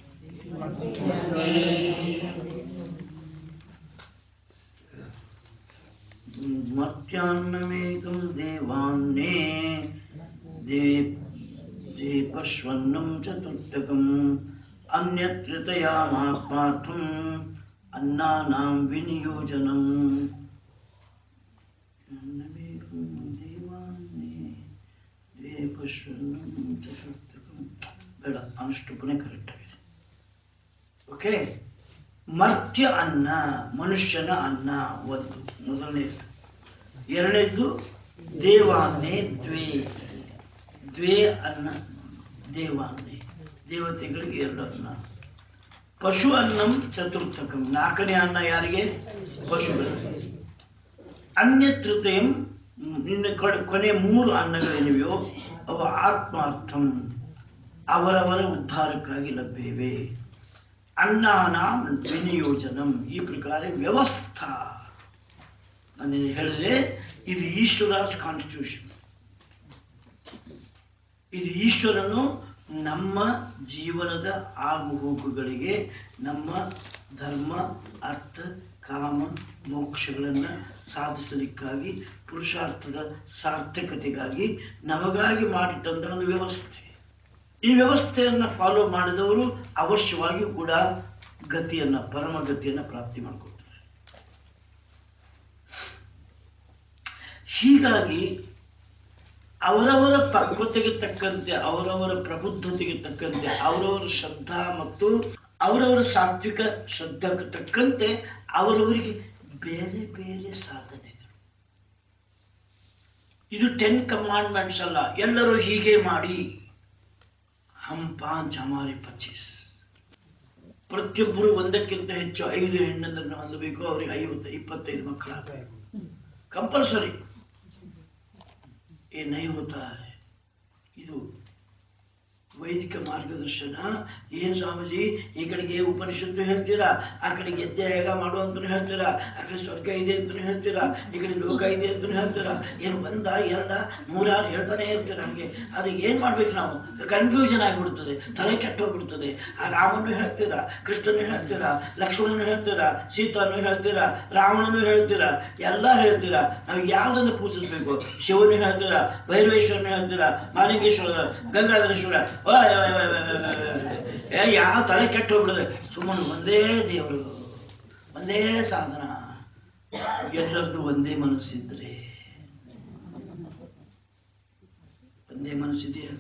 ಮರ್ತ್ಯಾನ್ನಮೇಕಂ ದೇವಾನ್ನೇ ದೇ ದೇಪಶ್ವನ್ನಂ ಚತುರ್ಥಕಂ ಅನ್ಯತ್ರಿತಯಾಮಾತ್ಮಾರ್ಥಂ ಅನ್ನಾನಾಂ ವಿನಿಯೋಜನಂ ನಮೇಕಂ ದೇವಾನ್ನೇ ದೇವಶರಣಂ ಚತುರ್ಥಕಂ ಬೇಡ ಅನುಷ್ಟುಪನೆ ಕರೆಕ್ಟ್ ಆಗಿದೆ ಓಕೆ ಮರ್ತ್ಯ ಅನ್ನ ಮನುಷ್ಯನ ಅನ್ನ ಒಂದು ಮೊದಲನೇದು ಎರಡನೇದು ದೇವಾನ್ನೇ ದ್ವೇ ದ್ವೇ ಅನ್ನ ದೇವಾನ್ನೇ ದೇವತೆಗಳಿಗೆ ಎರಡು ಅನ್ನ ಪಶು ಅನ್ನಂ ಚತುರ್ಥಕಂ ನಾಲ್ಕನೇ ಅನ್ನ ಯಾರಿಗೆ ಪಶುಗಳಿಗೆ ಅನ್ಯ ತೃತೀಯಂ ನಿನ್ನ ಕೊನೆ- ಕೊನೆ ಮೂರು ಅನ್ನಗಳೇನಿವೆಯೋ ಅವು ಆತ್ಮಾರ್ಥಂ ಅವರವರ ಉದ್ಧಾರಕ್ಕಾಗಿ ಲಭ್ಯವಿವೆ ಅನ್ನಾನಾಂ ವಿನಿಯೋಜನಂ ಈ ಪ್ರಕಾರ ವ್ಯವಸ್ಥಾ ನಾನು ನಿನಗೆ ಹೇಳಿದೆ ಇದು ಈಶ್ವರಾಸ್ ಕಾನ್ಸ್ಟಿಟ್ಯೂಷನ್ ಇದು ಈಶ್ವರನು ನಮ್ಮ ಜೀವನದ ಆಗುಹೋಗುಗಳಿಗೆ ನಮ್ಮ ಧರ್ಮ ಅರ್ಥ ಕಾಮ ಮೋಕ್ಷಗಳನ್ನು ಸಾಧಿಸಲಿಕ್ಕಾಗಿ ಪುರುಷಾರ್ಥದ ಸಾರ್ಥಕತೆಗಾಗಿ ನಮಗಾಗಿ ಮಾಡಿಟ್ಟಂತ ಒಂದು ವ್ಯವಸ್ಥೆ ಈ ವ್ಯವಸ್ಥೆಯನ್ನ ಫಾಲೋ ಮಾಡಿದವರು ಅವಶ್ಯವಾಗಿ ಕೂಡ ಗತಿಯನ್ನ ಪರಮ ಗತಿಯನ್ನ ಪ್ರಾಪ್ತಿ ಮಾಡ್ಕೊಳ್ತಾರೆ ಹೀಗಾಗಿ ಅವರವರ ಪಕ್ವತೆಗೆ ತಕ್ಕಂತೆ ಅವರವರ ಪ್ರಬುದ್ಧತೆಗೆ ತಕ್ಕಂತೆ ಅವರವರ ಶ್ರದ್ಧಾ ಮತ್ತು ಅವರವರ ಸಾತ್ವಿಕ ಶ್ರದ್ಧಕ್ಕೆ ತಕ್ಕಂತೆ ಅವರವರಿಗೆ ಬೇರೆ ಬೇರೆ ಸಾಧನೆಗಳು ಇದು ಟೆನ್ ಕಮಾಂಡ್ಮೆಂಟ್ಸ್ ಅಲ್ಲ ಎಲ್ಲರೂ ಹೀಗೆ ಮಾಡಿ ಹಮ್ ಪಾಂಚ್ ಹಮಾರೆ ಪಚೀಸ್ ಪ್ರತಿಯೊಬ್ಬರು ಒಂದಕ್ಕಿಂತ ಹೆಚ್ಚು ಐದು ಹೆಣ್ಣಂದ್ರನ್ನು ಹೊಂದಬೇಕು ಅವರಿಗೆ ಐವತ್ತು ಇಪ್ಪತ್ತೈದು ಮಕ್ಕಳಾಗಬೇಕು ಕಂಪಲ್ಸರಿ ये नहीं होता है ಇದು ವೈದಿಕ ಮಾರ್ಗದರ್ಶನ ಏನ್ ಸ್ವಾಮೀಜಿ ಈ ಕಡೆಗೆ ಉಪನಿಷತ್ತು ಹೇಳ್ತೀರಾ ಆ ಕಡೆಗೆ ಯಜ್ಞ ಹೇಗ ಮಾಡುವಂತ ಹೇಳ್ತೀರಾ ಆ ಕಡೆ ಸ್ವರ್ಗ ಇದೆ ಅಂತ ಹೇಳ್ತೀರಾ ಈ ಕಡೆ ಲೋಕ ಇದೆ ಅಂತ ಹೇಳ್ತೀರಾ ಏನು ಒಂದ ಎರಡ ಮೂರಾರು ಹೇಳ್ತಾನೆ ಇರ್ತೀರಾ ಹಂಗೆ ಅದು ಏನ್ ಮಾಡ್ಬೇಕು ನಾವು ಕನ್ಫ್ಯೂಷನ್ ಆಗಿಬಿಡ್ತದೆ ತಲೆ ಕೆಟ್ಟೋಗ್ಬಿಡ್ತದೆ ಆ ರಾಮನು ಹೇಳ್ತೀರಾ ಕೃಷ್ಣನು ಹೇಳ್ತೀರಾ ಲಕ್ಷ್ಮಣನು ಹೇಳ್ತೀರಾ ಸೀತಾನು ಹೇಳ್ತೀರಾ ರಾವಣನು ಹೇಳ್ತೀರಾ ಎಲ್ಲ ಹೇಳ್ತೀರಾ ನಾವು ಯಾವ್ದನ್ನು ಪೂಜಿಸ್ಬೇಕು ಶಿವನು ಹೇಳ್ತೀರಾ ಭೈರವೇಶ್ವರನು ಹೇಳ್ತೀರಾ ಮಾಲಿಂಗೇಶ್ವರ ಗಂಗಾಧರೇಶ್ವರ ಓಯ್ ಓಯ್ ಓಯ್ ಓಯ್ ಓಯ್ ಓಯ್ ಓಯ್. ಏ ಯಾವ ತಲೆ ಕೆಟ್ಟು ಹೋಗ್ಬಿಡದೆ ಸುಮ್ಮನೆ ಒಂದೇ ದೇವರು ಒಂದೇ ಸಾಧನ ಎಲ್ಲರದ್ದು ಒಂದೇ ಮನಸ್ಸಿದ್ರೆ ಒಂದೇ ಮನಸ್ಸಿದೆಯಾ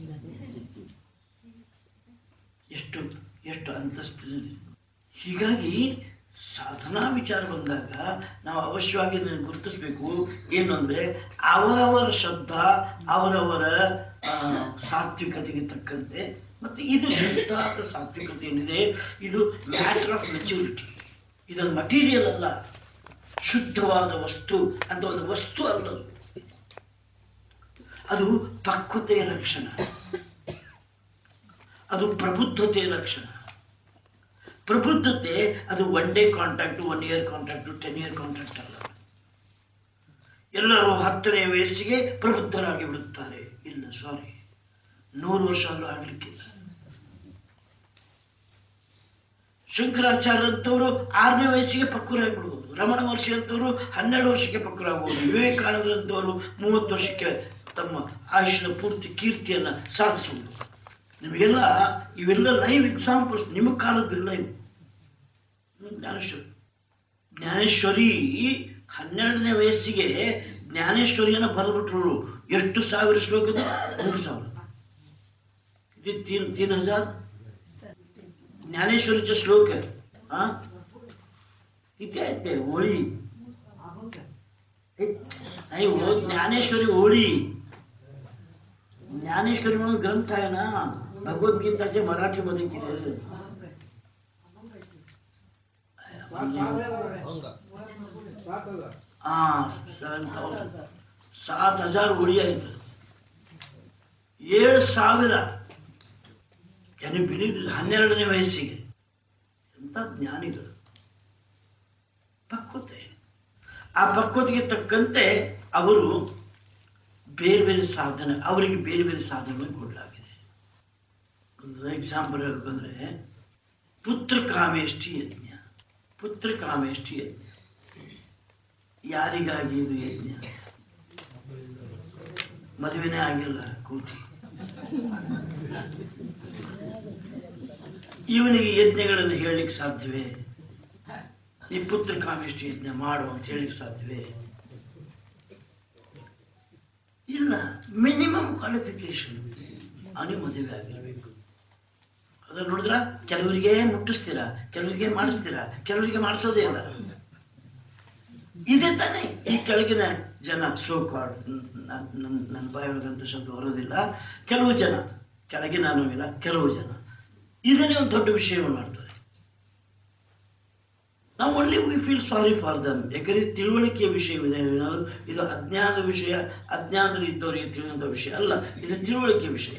ಎಷ್ಟು ಎಷ್ಟು ಅಂತಸ್ತಿನಲ್ಲಿ ಹೀಗಾಗಿ ಸಾಧನಾ ವಿಚಾರ ಬಂದಾಗ ನಾವು ಅವಶ್ಯವಾಗಿ ಇದನ್ನು ಗುರುತಿಸ್ಬೇಕು ಏನು ಅಂದ್ರೆ ಅವರವರ ಶ್ರದ್ಧಾ ಅವರವರ ಆ, ಸಾತ್ವಿಕತೆಗೆ ತಕ್ಕಂತೆ ಮತ್ತೆ ಇದು ಶ್ರದ್ಧಾ ಅಥವಾ ಸಾತ್ವಿಕತೆ ಏನಿದೆ ಇದು ಮ್ಯಾಟರ್ ಆಫ್ ಮೆಚುರಿಟಿ ಇದೊಂದು ಮಟೀರಿಯಲ್ ಅಲ್ಲ ಶುದ್ಧವಾದ ವಸ್ತು ಅಂತ ಒಂದು ವಸ್ತು ಅಲ್ಲ ಅದು. ಅದು ಪಕ್ವತೆಯ ಲಕ್ಷಣ ಅದು ಪ್ರಬುದ್ಧತೆಯ ಲಕ್ಷಣ ಪ್ರಬುದ್ಧತೆ ಅದು one day contract one year contract ten year contract ಅಲ್ಲ ಎಲ್ಲರೂ ಹತ್ತನೇ ವಯಸ್ಸಿಗೆ ಪ್ರಬುದ್ಧರಾಗಿ ಬಿಡುತ್ತಾರೆ ಇಲ್ಲ ಸಾರಿ ನೂರು ವರ್ಷ ಆದ್ರೂ ಆಗ್ಲಿಕ್ಕಿಲ್ಲ ಶಂಕರಾಚಾರ್ಯ ಅಂತವರು ಆರನೇ ವಯಸ್ಸಿಗೆ ಪಕ್ವರಾಗ್ಬಿಡ್ಬೋದು ರಮಣ ಮಹರ್ಷಿ ಅಂತವರು ಹನ್ನೆರಡು ವರ್ಷಕ್ಕೆ ಪಕ್ವರಾಗ್ಬೋದು ವಿವೇಕಾನಂದರಂತವರು ಮೂವತ್ತು ವರ್ಷಕ್ಕೆ ತಮ್ಮ ಆಯುಷ್ಯದ ಪೂರ್ತಿ ಕೀರ್ತಿಯನ್ನ ಸಾಧಿಸಬಹುದು ನಿಮಗೆಲ್ಲ ಇವೆಲ್ಲ ಲೈವ್ ಎಕ್ಸಾಂಪಲ್ಸ್ ನಿಮ್ಮ ಕಾಲದ್ದು ಇಲ್ಲ ಇವು ಹ್ಮ್, ಜ್ಞಾನೇಶ್ವರಿ ಜ್ಞಾನೇಶ್ವರಿ ಹನ್ನೆರಡನೇ ವಯಸ್ಸಿಗೆ ಜ್ಞಾನೇಶ್ವರಿಯನ್ನ ಬರೆದ್ಬಿಟ್ರು ಎಷ್ಟು ಸಾವಿರ ಶ್ಲೋಕದ ಮೂರು ಸಾವಿರ ಇದು ತೀನ್ ತೀನ್ ಹಜಾರ್ ज्ञानेश्वरीचे श्लोक आहे हा किती आहेत ते ओळी हे- नाही हो ज्ञानेश्वरी ओळी ज्ञानेश्वरी म्हणून ग्रंथ आहे ना भगवद्गीताचे मराठीमध्ये केलेले हा सेवन थाउजंड सात हजार ओळी आहेत ಏಳು ಸಾವಿರ ಕ್ಯಾನ್ ಬಿಲೀವ್ ಹನ್ನೆರಡನೇ ವಯಸ್ಸಿಗೆ ಎಂತ ಜ್ಞಾನಿಗಳು ಪಕ್ವತೆ ಆ ಪಕ್ವತೆಗೆ ತಕ್ಕಂತೆ ಅವರು ಬೇರೆ ಬೇರೆ ಸಾಧನೆ ಅವರಿಗೆ ಬೇರೆ ಬೇರೆ ಸಾಧನೆಗಳನ್ನು ಕೊಡಲಾಗಿದೆ ಒಂದು ಎಕ್ಸಾಂಪಲ್ ಹೇಳ್ಬೇಕಂದ್ರೆ ಪುತ್ರ ಕಾಮೇಷ್ಟಿ ಯಜ್ಞ ಪುತ್ರ ಕಾಮೇಷ್ಟಿ ಯಜ್ಞ ಯಾರಿಗಾಗಿ ಇದು ಯಜ್ಞ ಮದುವೆನೇ ಆಗಿಲ್ಲ ಕೂತಿ ಇವನಿಗೆ ಯಜ್ಞಗಳನ್ನು ಹೇಳಲಿಕ್ಕೆ ಸಾಧ್ಯವೇ ಈ ಪುತ್ರ ಕಾಮಿಷ್ಟಿ ಯಜ್ಞ ಮಾಡು ಅಂತ ಹೇಳಲಿಕ್ಕೆ ಸಾಧ್ಯವೇ ಇಲ್ಲ ಮಿನಿಮಮ್ ಕ್ವಾಲಿಫಿಕೇಶನ್ ಅವನಿಗೆ ಮದುವೆ ಆಗಿರ್ಬೇಕು ಅದ ನೋಡಿದ್ರ ಕೆಲವರಿಗೆ ಮುಟ್ಟಿಸ್ತೀರಾ ಕೆಲವರಿಗೆ ಮಾಡಿಸ್ತೀರಾ ಕೆಲವರಿಗೆ ಮಾಡಿಸೋದೇ ಇಲ್ಲ ಇದೇ ತಾನೇ ಈ ಕೆಳಗಿನ ಜನ ಸೋ ಕಾಡ್ ನನ್ನ ಬಾಯೊಳಗಂತ ಶಬ್ದ ಬರೋದಿಲ್ಲ ಕೆಲವು ಜನ ಕೆಳಗಿನ ಅನ್ನೋವಿಲ್ಲ ಕೆಲವು ಜನ ಇದನ್ನೇ ಒಂದು ದೊಡ್ಡ ವಿಷಯವನ್ನು ಮಾಡ್ತಾರೆ ನಾವು ಒಳ್ಳೆ we feel sorry for them ಯಾಕಂದ್ರೆ ತಿಳುವಳಿಕೆಯ ವಿಷಯವಿದೆ ವಿನೋದ್ ಇದು ಅಜ್ಞಾನದ ವಿಷಯ ಅಜ್ಞಾನದಲ್ಲಿ ಇದ್ದವರಿಗೆ ತಿಳಿಯುವಂಥ ವಿಷಯ ಅಲ್ಲ ಇದು ತಿಳುವಳಿಕೆಯ ವಿಷಯ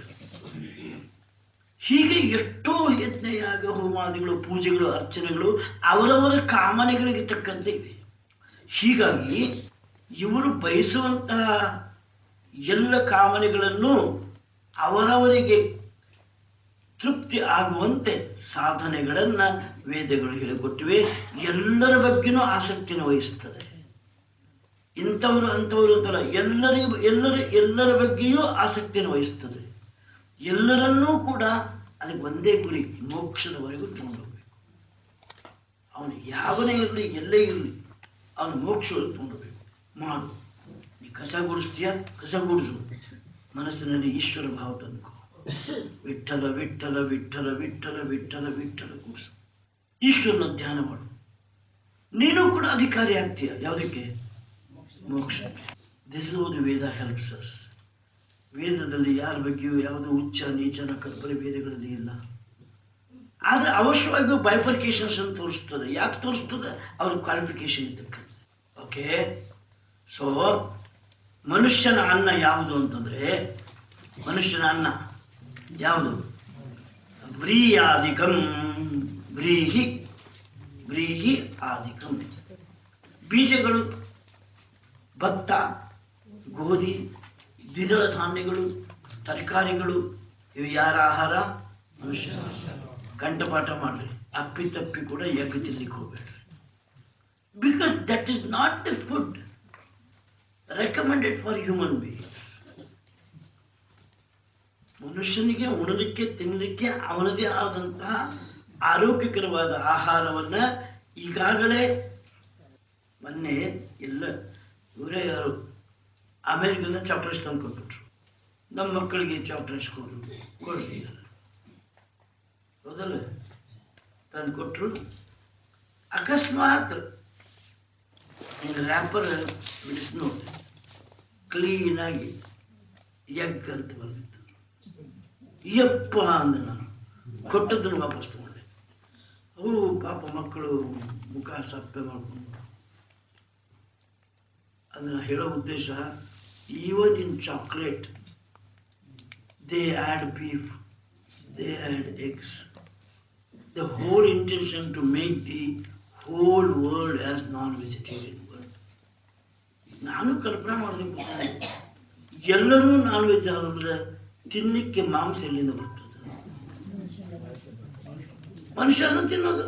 ಹೀಗೆ ಎಷ್ಟೋ ಯಜ್ಞ ಯಾಗ ಹೋಮಾದಿಗಳು ಪೂಜೆಗಳು ಅರ್ಚನೆಗಳು ಅವರವರ ಕಾಮನೆಗಳಿಗೆ ತಕ್ಕಂತೆ ಇವೆ ಹೀಗಾಗಿ ಇವರು ಬಯಸುವಂತಹ ಎಲ್ಲ ಕಾಮನೆಗಳನ್ನು ಅವರವರಿಗೆ ತೃಪ್ತಿ ಆಗುವಂತೆ ಸಾಧನೆಗಳನ್ನ ವೇದಗಳು ಹೇಳಿಕೊಟ್ಟಿವೆ ಎಲ್ಲರ ಬಗ್ಗೆನೂ ಆಸಕ್ತಿಯನ್ನು ವಹಿಸುತ್ತದೆ ಇಂಥವರು ಅಂಥವರು ಅಂತಲ್ಲ ಎಲ್ಲರಿಗೂ ಎಲ್ಲರ ಎಲ್ಲರ ಬಗ್ಗೆಯೂ ಆಸಕ್ತಿಯನ್ನು ವಹಿಸ್ತದೆ ಎಲ್ಲರನ್ನೂ ಕೂಡ ಅದಕ್ಕೆ ಒಂದೇ ಗುರಿ ಮೋಕ್ಷದವರೆಗೂ ತಗೊಂಡೋಗ್ಬೇಕು ಅವನು ಯಾವನೇ ಇರಲಿ ಎಲ್ಲೇ ಇರಲಿ ಅವನು ಮೋಕ್ಷವರೆಗೂ ತಗೊಂಡೋಗ್ಬೇಕು ಮಾಡು ನೀ ಕಸ ಗುಡಿಸ್ತೀಯ ಕಸ ಗುಡಿಸು ಮನಸ್ಸಿನಲ್ಲಿ ಈಶ್ವರ ಭಾವ ತಂದ್ಕೋ ವಿಠಲ ವಿಠಲ ವಿಠಲ ವಿಠಲ ವಿಠಲ ವಿಠಲ ಕೂಸು ಈಶ್ವರನ ಧ್ಯಾನ ಮಾಡು ನೀನು ಕೂಡ ಅಧಿಕಾರಿ ಆಗ್ತೀಯ ಯಾವುದಕ್ಕೆ ಮೋಕ್ಷಕ್ಕೆ this the Veda helps us ವೇದದಲ್ಲಿ ಯಾರ ಬಗ್ಗೆಯೂ ಯಾವುದೋ ಉಚ್ಚ ನೀಚನ ಕಲ್ಪನೆ ವೇದಗಳಲ್ಲಿ ಇಲ್ಲ ಆದ್ರೆ ಅವಶ್ಯವಾಗಿ ಬೈಫರ್ಕೇಶನ್ಸ್ ಅಂತ ತೋರಿಸ್ತದೆ ಯಾಕೆ ತೋರಿಸ್ತದೆ ಅವ್ರ ಕ್ವಾಲಿಫಿಕೇಶನ್ ಇದ್ದಕ್ಕಂತೆ ಓಕೆ ಸೊ ಮನುಷ್ಯನ ಅನ್ನ ಯಾವುದು ಅಂತಂದ್ರೆ ಮನುಷ್ಯನ ಅನ್ನ ಯಾವುದು ವ್ರೀಯಾದಿಕಂ ವ್ರೀಹಿ ವ್ರೀಹಿ ಆದಿಕಂ ಬೀಜಗಳು ಭತ್ತ ಗೋಧಿ ದ್ವಿದಳ ಧಾನ್ಯಗಳು ತರಕಾರಿಗಳು ಇವು ಯಾರ ಆಹಾರ ಮನುಷ್ಯ ಕಂಠಪಾಠ ಮಾಡ್ರಿ ಅಪ್ಪಿ ತಪ್ಪಿ ಕೂಡ ಎಗ್ ತಿನ್ಲಿಕ್ಕೆ ಹೋಗ್ಬೇಡ್ರಿ because that is not the food recommended for human beings ಮನುಷ್ಯನಿಗೆ ಉಣಲಿಕ್ಕೆ ತಿನ್ನಲಿಕ್ಕೆ ಅವನದೇ ಆದಂತಹ ಆರೋಗ್ಯಕರವಾದ ಆಹಾರವನ್ನ ಈಗಾಗಲೇ ಮೊನ್ನೆ ಎಲ್ಲ ಇವರೇ ಯಾರು ಅಮೇರಿಕದ ಚಾಕ್ಲೇಟ್ಸ್ ತಂದು ಕೊಟ್ಬಿಟ್ರು ನಮ್ಮ ಮಕ್ಕಳಿಗೆ ಚಾಕ್ಲೇಟ್ಸ್ ಕೊಡ್ರು ಕೊಡ್ರಿ ಹೌದಲ್ಲ ತಂದು ಕೊಟ್ರು ಅಕಸ್ಮಾತ್ ಹಿಂಗೆ ರ್ಯಾಪರ್ ಬಿಡಿಸಿ ನೋಡಿ ಕ್ಲೀನಾಗಿ ಎಗ್ ಅಂತ ಬರ್ದಿತ್ತು ಯಪ್ಪ ಅಂದೆ ನಾನು ಕೊಟ್ಟದ್ದನ್ನು ವಾಪಸ್ ತಗೊಂಡೆ ಅವು ಪಾಪ ಮಕ್ಕಳು ಮುಖ ಸಪ್ಪೆ ಮಾಡ್ಕೊಂಡು ಅದನ್ನ ಹೇಳೋ ಉದ್ದೇಶ even in chocolate they add beef they add eggs the whole intention to make the whole world as non vegetarian world ನಾನು ಕಲ್ಪನೆ ಮಾಡಿದೆ ಎಲ್ಲರೂ ನಾನ್ ವೆಜ್ ಆದ್ರೆ ತಿನ್ನಲಿಕ್ಕೆ ಮಾಂಸ ಎಲ್ಲಿಂದ ಬರ್ತದೆ ಮನುಷ್ಯರನ್ನು ತಿನ್ನೋದು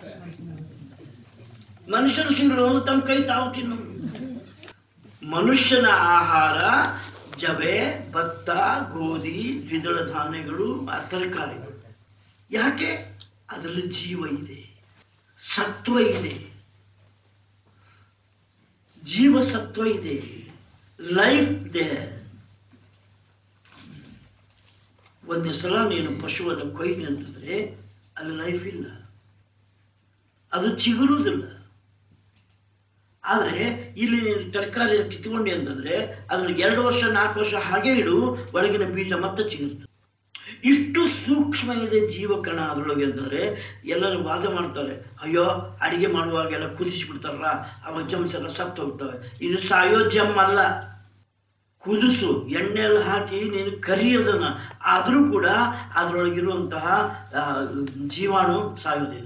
ಮನುಷ್ಯರು ಸಿಂಗಳು ತಮ್ಮ ಕೈ ತಾವು ತಿನ್ನೋದು ಮನುಷ್ಯನ ಆಹಾರ ಜವೆ ಭತ್ತ ಗೋಧಿ ದ್ವಿದಳ ಧಾನ್ಯಗಳು ಆ ತರಕಾರಿಗಳು ಯಾಕೆ ಅದರಲ್ಲಿ ಜೀವ ಇದೆ ಸತ್ವ ಇದೆ ಜೀವ ಸತ್ವ ಇದೆ ಲೈಫ್ ದೇ ಒಂದು ಸಲ ನೀನು ಪಶುವನ್ನು ಕೊಯ್ದು ಅಂತಂದ್ರೆ ಅಲ್ಲಿ ಲೈಫ್ ಇಲ್ಲ ಅದು ಚಿಗುರುವುದಿಲ್ಲ ಆದ್ರೆ ಇಲ್ಲಿ ನೀನು ತರಕಾರಿ ಕಿತ್ಕೊಂಡೆ ಅಂತಂದ್ರೆ ಅದ್ರಲ್ಲಿ ಎರಡು ವರ್ಷ ನಾಲ್ಕು ವರ್ಷ ಹಾಗೆ ಇಡು ಒಳಗಿನ ಬೀಜ ಮತ್ತೆ ಚಿಗುರ್ತದೆ ಇಷ್ಟು ಸೂಕ್ಷ್ಮ ಇದೆ ಜೀವಕಣ ಅದರೊಳಗೆ ಅಂತಂದ್ರೆ ಎಲ್ಲರೂ ವಾದ ಮಾಡ್ತಾರೆ ಅಯ್ಯೋ ಅಡಿಗೆ ಮಾಡುವಾಗ ಎಲ್ಲ ಕುದಿಸಿ ಬಿಡ್ತಾರಲ್ಲ ಅವ ಜಮ್ಸ್ ಎಲ್ಲ ಸತ್ತು ಹೋಗ್ತವೆ ಇದು ಸಾಯೋ ಜಮ್ ಅಲ್ಲ ಕುದಿಸು ಎಣ್ಣೆ ಎಲ್ಲ ಹಾಕಿ ನೀನು ಕರಿಯೋದನ್ನ ಆದರೂ ಕೂಡ ಅದರೊಳಗಿರುವಂತಹ ಆ, ಜೀವಾಣು ಸಾಯೋದಿಲ್ಲ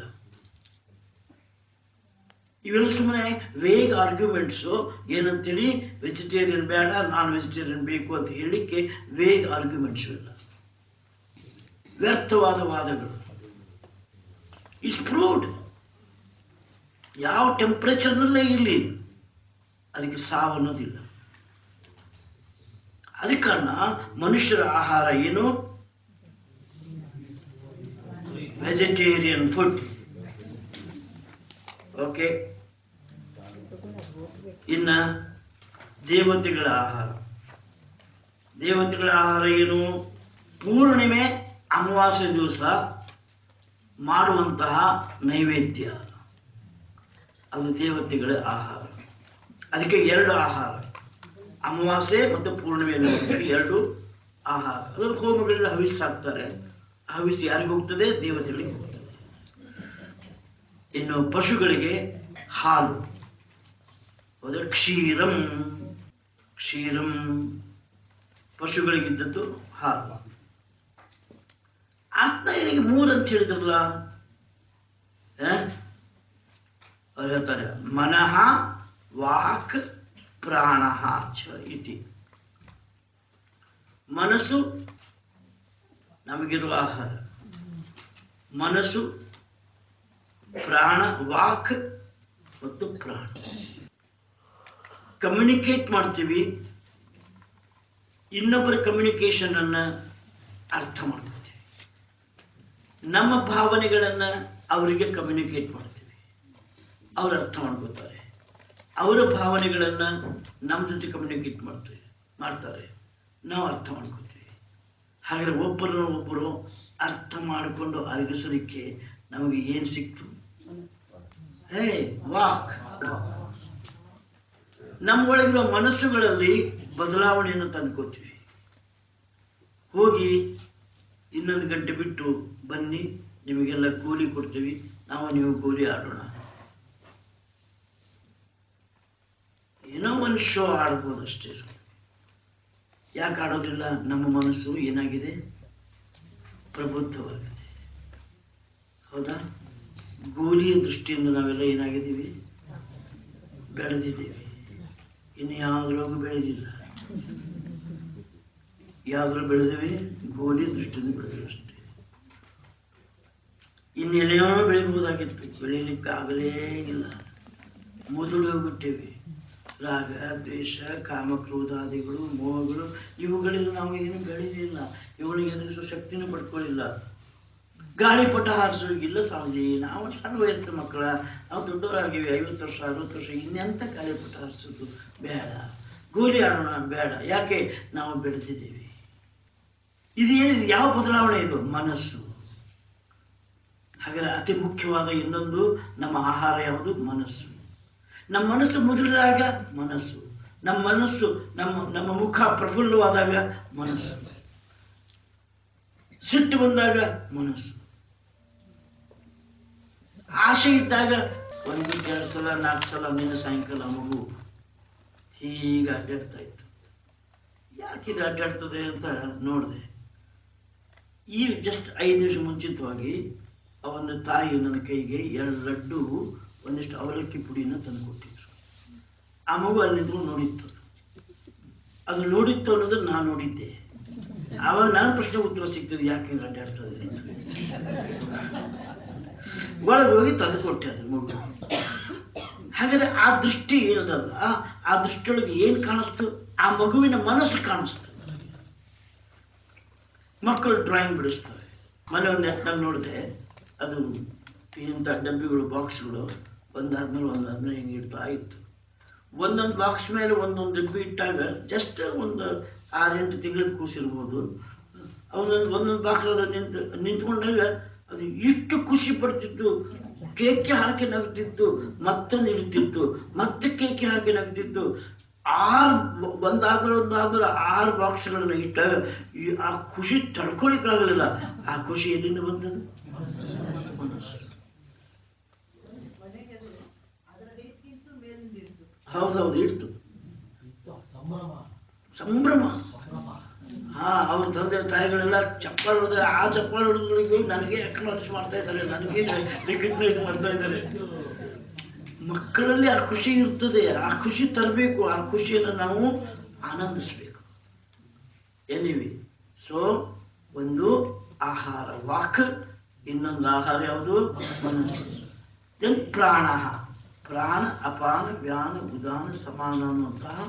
ಇವೆಲ್ಲ ಸುಮ್ಮನೆ ವೇಗ್ ಆರ್ಗ್ಯುಮೆಂಟ್ಸು ಏನಂತೇಳಿ ವೆಜಿಟೇರಿಯನ್ ಬೇಡ ನಾನ್ ವೆಜಿಟೇರಿಯನ್ ಬೇಕು ಅಂತ ಹೇಳಲಿಕ್ಕೆ ವೇಗ್ ಆರ್ಗ್ಯುಮೆಂಟ್ಸ್ ಇವೆಲ್ಲ ವ್ಯರ್ಥವಾದ ವಾದಗಳು ಇಸ್ ಪ್ರೂವ್ಡ್ ಯಾವ ಟೆಂಪರೇಚರ್ನಲ್ಲೇ ಇರಲಿ ಅದಕ್ಕೆ ಸಾವು ಅನ್ನೋದಿಲ್ಲ ಅದಕ್ಕೆ ಕಾರಣ ಮನುಷ್ಯರ ಆಹಾರ ಏನು ವೆಜಿಟೇರಿಯನ್ ಫುಡ್ ಓಕೆ ಇನ್ನ ದೇವತೆಗಳ ಆಹಾರ ದೇವತೆಗಳ ಆಹಾರ ಏನು ಪೂರ್ಣಿಮೆ ಅಮಾವಾಸ್ಯ ದಿವಸ ಮಾಡುವಂತಹ ನೈವೇದ್ಯ ಅದು ದೇವತೆಗಳ ಆಹಾರ ಅದಕ್ಕೆ ಎರಡು ಆಹಾರ ಅಮಾವಾಸ್ಯೆ ಮತ್ತು ಪೂರ್ಣಿಮೆಯಲ್ಲಿ ಹೋಗ್ತಾರೆ ಎರಡು ಆಹಾರ ಅದು ಹೋಮಗಳಲ್ಲಿ ಹವಿಸ್ ಹಾಕ್ತಾರೆ ಹವಿಸ್ ಯಾರಿಗೆ ಹೋಗ್ತದೆ ದೇವತೆಗಳಿಗೆ ಹೋಗ್ತದೆ ಇನ್ನು ಪಶುಗಳಿಗೆ ಹಾಲು ಹೌದಾ ಕ್ಷೀರಂ ಕ್ಷೀರಂ ಪಶುಗಳಿಗಿದ್ದದ್ದು ಹಾಲು ಆತ್ಮ ಏನಿಗೆ ಮೂರು ಅಂತ ಹೇಳಿದ್ರಲ್ಲ ಆ? ಅವ್ರು ಹೇಳ್ತಾರೆ ಮನಃ ವಾಕ್ ಪ್ರಾಣ ಚ ಇತಿ ಮನಸ್ಸು ನಮಗಿರುವ ಆಹಾರ ಮನಸ್ಸು ಪ್ರಾಣ ವಾಕ್ ಮತ್ತು ಪ್ರಾಣ ಕಮ್ಯುನಿಕೇಟ್ ಮಾಡ್ತೀವಿ ಇನ್ನೊಬ್ಬರ ಕಮ್ಯುನಿಕೇಶನ್ ಅನ್ನ ಅರ್ಥ ಮಾಡ್ಕೊತೀವಿ ನಮ್ಮ ಭಾವನೆಗಳನ್ನ ಅವರಿಗೆ ಕಮ್ಯುನಿಕೇಟ್ ಮಾಡ್ತೀವಿ ಅವ್ರು ಅರ್ಥ ಮಾಡ್ಕೋತಾರೆ ಅವರ ಭಾವನೆಗಳನ್ನ ನಮ್ಮ ಜೊತೆ ಕಮ್ಯುನಿಕೇಟ್ ಮಾಡ್ತೀವಿ ಮಾಡ್ತಾರೆ ನಾವು ಅರ್ಥ ಮಾಡ್ಕೋತೀವಿ ಹಾಗಾದ್ರೆ ಒಬ್ಬರನ್ನ ಒಬ್ಬರು ಅರ್ಥ ಮಾಡಿಕೊಂಡು ಅರಗಿಸಲಿಕ್ಕೆ ನಮಗೆ ಏನ್ ಸಿಕ್ತು ಹೇ ವಾಕ್ ನಮ್ಮೊಳಗಿರುವ ಮನಸ್ಸುಗಳಲ್ಲಿ ಬದಲಾವಣೆಯನ್ನು ತಂದ್ಕೋತೀವಿ ಹೋಗಿ ಇನ್ನೊಂದು ಗಂಟೆ ಬಿಟ್ಟು ಬನ್ನಿ ನಿಮಗೆಲ್ಲ ಕೂಲಿ ಕೊಡ್ತೀವಿ ನಾವು ನೀವು ಕೂಲಿ ಆಡೋಣ ಏನೋ ಒಂದು ಶೋ ಆಡ್ಬೋದು ಅಷ್ಟೇ ಯಾಕೆ ಆಡೋದಿಲ್ಲ ನಮ್ಮ ಮನಸ್ಸು ಏನಾಗಿದೆ ಪ್ರಬುದ್ಧವಾಗಿದೆ ಹೌದಾ ಗೋಲಿಯ ದೃಷ್ಟಿಯಿಂದ ನಾವೆಲ್ಲ ಏನಾಗಿದ್ದೀವಿ ಬೆಳೆದಿದ್ದೀವಿ ಇನ್ನು ಯಾವ್ದ್ರೊಳಗೂ ಬೆಳೆದಿಲ್ಲ ಯಾವ್ದ್ರ ಬೆಳೆದಿವಿ ಗೋಲಿ ದೃಷ್ಟಿಯಿಂದ ಬೆಳೆದಿವಿ ಅಷ್ಟೇ ಇನ್ನೆಲ್ಲೇನೋ ಬೆಳಿಬಹುದಾಗಿತ್ತು ಬೆಳಿಲಿಕ್ಕಾಗಲೇ ಇಲ್ಲ ಮೊದಲು ಹೋಗ್ಬಿಟ್ಟೇವಿ ರಾಗ ದ್ವೇಷ ಕಾಮ ಕ್ರೋಧಾದಿಗಳು ಮೋಹಗಳು ಇವುಗಳಿಂದ ನಾವು ಏನು ಬೆಳೆಯಲಿಲ್ಲ ಇವುಗಳಿಗೆ ಎದುರಿಸುವ ಶಕ್ತಿನೂ ಪಡ್ಕೊಳ್ಳಿಲ್ಲ ಗಾಳಿಪಟ ಹಾರಿಸೋಗಿಲ್ಲ ಸ್ವಾಮೀಜಿ ನಾವು ಸಣ್ಣ ವಯಸ್ಸಿನ ಮಕ್ಕಳ ನಾವು ದೊಡ್ಡವರಾಗಿವಿ ಐವತ್ತು ವರ್ಷ ಅರವತ್ತು ವರ್ಷ ಇನ್ನೆಂತ ಗಾಳಿಪಟ ಹಾರಿಸೋದು ಬೇಡ ಗೋಲಿ ಆಡೋಣ ಬೇಡ ಯಾಕೆ ನಾವು ಬೆಳೆದಿದ್ದೀವಿ ಇದೇನಿದೆ ಯಾವ ಬದಲಾವಣೆ ಇದು ಮನಸ್ಸು ಹಾಗಾದ್ರೆ ಅತಿ ಮುಖ್ಯವಾದ ಇನ್ನೊಂದು ನಮ್ಮ ಆಹಾರ ಯಾವುದು ಮನಸ್ಸು ನಮ್ಮ ಮನಸ್ಸು ಮುದುರಿದಾಗ ಮನಸ್ಸು ನಮ್ಮ ಮನಸ್ಸು ನಮ್ಮ ನಮ್ಮ ಮುಖ ಪ್ರಫುಲ್ಲವಾದಾಗ ಮನಸ್ಸು ಸಿಟ್ಟು ಬಂದಾಗ ಮನಸ್ಸು ಆಸೆ ಇದ್ದಾಗ ಒಂದು ಎರಡು ಸಲ ನಾಲ್ಕು ಸಲ ನಿನ್ನೆ ಸಾಯಂಕಾಲ ಮಗು ಹೀಗೆ ಅಡ್ಡಾಡ್ತಾ ಇತ್ತು ಯಾಕೆ ಇದು ಅಡ್ಡಾಡ್ತದೆ ಅಂತ ನೋಡಿದೆ ಈ ಜಸ್ಟ್ ಐದು ನಿಮಿಷ ಮುಂಚಿತವಾಗಿ ಆ ಒಂದು ತಾಯಿ ನನ್ನ ಕೈಗೆ ಎರಡು ಲಡ್ಡು ಒಂದಿಷ್ಟು ಅವಲಕ್ಕಿ ಪುಡಿನ ತಂದು ಕೊಟ್ಟಿದ್ರು ಆ ಮಗು ಅಲ್ಲಿ ನಿಂತ್ಕೊಂಡು ನೋಡಿತ್ತು ಅದು ನೋಡಿತ್ತು ಅನ್ನೋದನ್ನ ನಾನು ನೋಡಿದ್ದೆ ಆವಾಗ ನನ್ನ ಪ್ರಶ್ನೆ ಉತ್ತರ ಸಿಗ್ತದೆ ಯಾಕೆ ಹಿಂಗೆ ಅಡ್ಡಾಡ್ತದೆ ಅಂತ ಒಳಗೆ ಹೋಗಿ ತಂದು ಕೊಟ್ಟೆ ಅದು ಮಗು ಹಾಗಾದ್ರೆ ಆ ದೃಷ್ಟಿ ಏನದಲ್ಲ ಆ ದೃಷ್ಟಿಯೊಳಗೆ ಏನ್ ಕಾಣಿಸ್ತು ಆ ಮಗುವಿನ ಮನಸ್ಸು ಕಾಣಿಸ್ತು ಮಕ್ಕಳು ಡ್ರಾಯಿಂಗ್ ಬಿಡಿಸ್ತವೆ ಮನೆ ಒಂದು ನೆಟ್ನಾಗ ನೋಡಿದೆ ಅದು ಇಂಥ ಡಬ್ಬಿಗಳು ಬಾಕ್ಸ್ಗಳು ಒಂದಾದ್ಮೇಲೆ ಒಂದಾದ್ಮೇಲೆ ಹಿಂಗೆ ಇಡ್ತಾ ಇತ್ತು ಒಂದೊಂದು ಬಾಕ್ಸ್ ಮೇಲೆ ಒಂದೊಂದು ಡಬ್ಬಿ ಇಟ್ಟಾಗ ಜಸ್ಟ್ ಒಂದು ಆರೆಂಟು ತಿಂಗಳ ಕೂಸಿರ್ಬೋದು ಒಂದೊಂದು ಒಂದೊಂದು ಬಾಕ್ಸ್ ಅದು ನಿಂತು ನಿಂತ್ಕೊಂಡಾಗ ಅದು ಇಷ್ಟು ಖುಷಿ ಪಡ್ತಿತ್ತು ಕೇಕ್ಗೆ ಹಾಕಿ ನಗ್ತಿತ್ತು ಮತ್ತೊಂದು ಇಡ್ತಿತ್ತು ಮತ್ತೆ ಕೇಕ್ಗೆ ಹಾಕಿ ನಗ್ತಿತ್ತು ಆರು ಒಂದಾದ್ಮೇಲೆ ಒಂದಾದ್ಮೇಲೆ ಆರು ಬಾಕ್ಸ್ಗಳನ್ನ ಇಟ್ಟಾಗ ಈ ಆ ಖುಷಿ ತಡ್ಕೊಳಿಕ್ಕಾಗಲಿಲ್ಲ ಆ ಖುಷಿ ಎಲ್ಲಿಂದ ಬಂದದು ಮನಸ್ಸು ಹೌದೌದು ಇಡ್ತು ಸಂಭ್ರಮ ಹಾ ಅವ್ರ ತಂದೆ ತಾಯಿಗಳೆಲ್ಲ ಚಪ್ಪಾಳೆ ಹೊಡೆದ್ರೆ ಆ ಚಪ್ಪಾಳೆ ಹೊಡೆದ್ಗಳಿಗೆ ನನಗೆ ಅಕ್ನಾಲೇಜ್ ಮಾಡ್ತಾ ಇದ್ದಾರೆ ನನಗೆ ರಿಕಗ್ನೈಸ್ ಮಾಡ್ತಾ ಇದ್ದಾರೆ ಮಕ್ಕಳಲ್ಲಿ ಆ ಖುಷಿ ಇರ್ತದೆ ಆ ಖುಷಿ ತರಬೇಕು ಆ ಖುಷಿಯನ್ನು ನಾವು ಆನಂದಿಸ್ಬೇಕು ಎನಿವಿ ಸೊ ಒಂದು ಆಹಾರ ವಾಕ್ ಇನ್ನೊಂದು ಆಹಾರ ಯಾವುದು ಮನಸ್ಸು ದೆನ್ ಪ್ರಾಣ ಪ್ರಾಣ ಅಪಾನ ವ್ಯಾನ ಉದಾನ ಸಮಾನ ಅನ್ನುವಂತಹ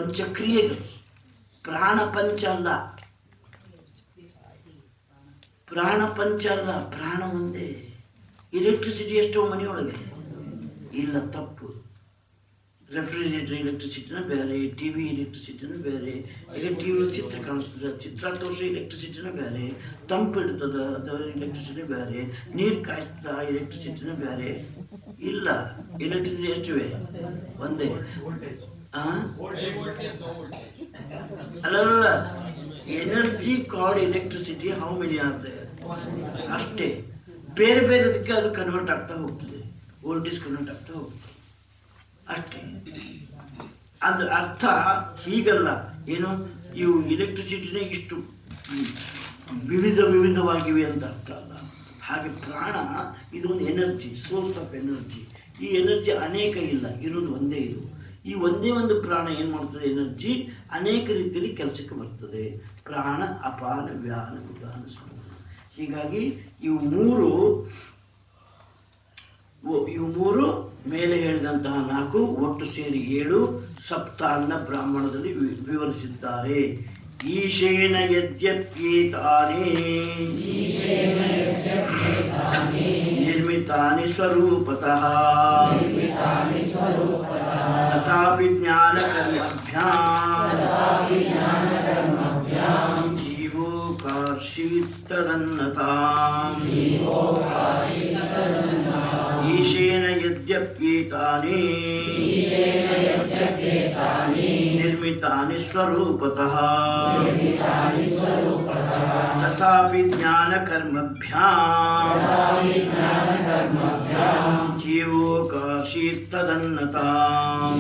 ಪಂಚಕ್ರಿಯೆಗಳು ಪ್ರಾಣ ಪಂಚ ಅಲ್ಲ ಪ್ರಾಣ ಪಂಚ ಅಲ್ಲ ಪ್ರಾಣ ಒಂದೇ ಎಲೆಕ್ಟ್ರಿಸಿಟಿ ಎಷ್ಟೋ ಮನೆಯೊಳಗೆ ಇಲ್ಲ ತಪ್ಪು ರೆಫ್ರಿಜರೇಟರ್ ಎಲೆಕ್ಟ್ರಿಸಿಟಿನ ಬೇರೆ ಟಿ ವಿ ಎಲೆಕ್ಟ್ರಿಸಿಟಿನ ಬೇರೆ ಈಗ ಟಿ ವಿ ಚಿತ್ರ ಕಾಣಿಸ್ತದೆ ಚಿತ್ರ ತೋರಿಸೋ ಎಲೆಕ್ಟ್ರಿಸಿಟಿನ ಬೇರೆ ತಂಪು ಇಡ್ತದ ಅದರ ಎಲೆಕ್ಟ್ರಿಸಿಟಿ ಬೇರೆ ನೀರು ಕಾಯಿಸ್ತದ ಎಲೆಕ್ಟ್ರಿಸಿಟಿನ ಬೇರೆ ಇಲ್ಲ ಎಲೆಕ್ಟ್ರಿಸಿಟಿ ಎಷ್ಟಿವೆ ಒಂದೇ ಆ ಅಲ್ಲಲ್ಲ energy called electricity how many are there ಅಷ್ಟೇ ಬೇರೆ ಬೇರೆದಕ್ಕೆ ಅದು ಕನ್ವರ್ಟ್ ಆಗ್ತಾ ಹೋಗ್ತದೆ ವೋಲ್ಟೇಜ್ ಕನ್ವರ್ಟ್ ಆಗ್ತಾ ಹೋಗ್ತದೆ ಅಷ್ಟೇ ಅದ್ರ ಅರ್ಥ ಹೀಗಲ್ಲ ಏನು ಇವು ಎಲೆಕ್ಟ್ರಿಸಿಟಿನೇ ಇಷ್ಟು ಹ್ಮ್, ವಿವಿಧ ವಿವಿಧವಾಗಿವೆ ಅಂತ ಅರ್ಥ ಅಲ್ಲ ಹಾಗೆ ಪ್ರಾಣ ಇದೊಂದು ಎನರ್ಜಿ ಸೋರ್ಸ್ ಆಫ್ ಎನರ್ಜಿ ಈ ಎನರ್ಜಿ ಅನೇಕ ಇಲ್ಲ ಇರೋದು ಒಂದೇ ಇದು ಈ ಒಂದೇ ಒಂದು ಪ್ರಾಣ ಏನ್ ಮಾಡ್ತದೆ ಎನರ್ಜಿ ಅನೇಕ ರೀತಿಯಲ್ಲಿ ಕೆಲಸಕ್ಕೆ ಬರ್ತದೆ ಪ್ರಾಣ ಅಪಾನ ವ್ಯಾನ ಉದಾನ ಸಮಾನ ಹೀಗಾಗಿ ಇವು ಮೂರು ಓ- ಇವು ಮೂರು ಮೇಲೆ ಹೇಳಿದಂತಹ ನಾಲ್ಕು ಒಟ್ಟು ಸೇರಿ ಏಳು ಸಪ್ತಾನ್ನ ಬ್ರಾಹ್ಮಣದಲ್ಲಿ ವಿ- ವಿವರಿಸಿದ್ದಾರೆ ಈಶೇನ ಯದ್ಯಪ್ಯೇತಾನೇ ನಿರ್ಮಿತಾನಿ ಸ್ವರೂಪತಃ ತಥಾಪಿ ಜ್ಞಾನಕರ್ಮಭ್ಯಾಂ ಜೀವೋ ಕಾರ್ಷೀತ್ತದನ್ನತಾಂ ಈಶೇನ ಯದ್ಯಪ್ಯೇತಾನಿ ನಿರ್ಮಿತಾನಿ ಸ್ವರೂಪತಃ ತಥಾಪಿ ಜ್ಞಾನಕರ್ಮಭ್ಯಾಂ ಜೀವೋ ಕಾರ್ಷೀತ್ತದನ್ನತಾಂ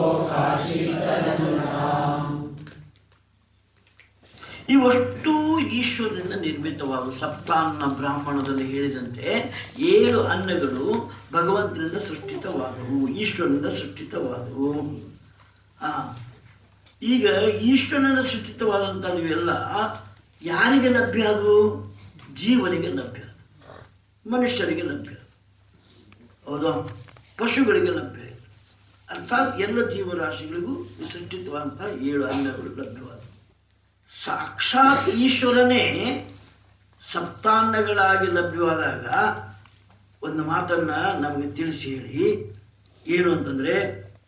ಇವಷ್ಟು ಈಶ್ವರನಿಂದ ನಿರ್ಮಿತವಾದ ಸಪ್ತಾನ್ನ ಬ್ರಾಹ್ಮಣದಲ್ಲಿ ಹೇಳಿದಂತೆ ಏಳು ಅನ್ನಗಳು ಭಗವಂತನಿಂದ ಸೃಷ್ಟಿತವಾದವು ಈಶ್ವರನಿಂದ ಸೃಷ್ಟಿತವಾದವು ಆ ಈಗ ಈಶ್ವರನಿಂದ ಸೃಷ್ಟಿತವಾದಂತಹ ಇವೆಲ್ಲ ಯಾರಿಗೆ ಲಭ್ಯ ಅದು ಜೀವನಿಗೆ ಲಭ್ಯ ಅದು ಮನುಷ್ಯರಿಗೆ ಲಭ್ಯ ಅದು. ಹೌದಾ ಪಶುಗಳಿಗೆ ಲಭ್ಯ ಇದೆ ಅರ್ಥಾತ್ ಎಲ್ಲ ಜೀವರಾಶಿಗಳಿಗೂ ಈ ಸೃಷ್ಟಿತವಾದಂತಹ ಏಳು ಅನ್ನಗಳು ಲಭ್ಯವಾದವು ಸಾಕ್ಷಾತ್ ಈಶ್ವರನೇ ಸಪ್ತಾನ್ನಗಳಾಗಿ ಲಭ್ಯವಾದಾಗ ಒಂದು ಮಾತನ್ನ ನಮಗೆ ತಿಳಿಸಿ ಹೇಳಿ ಏನು ಅಂತಂದ್ರೆ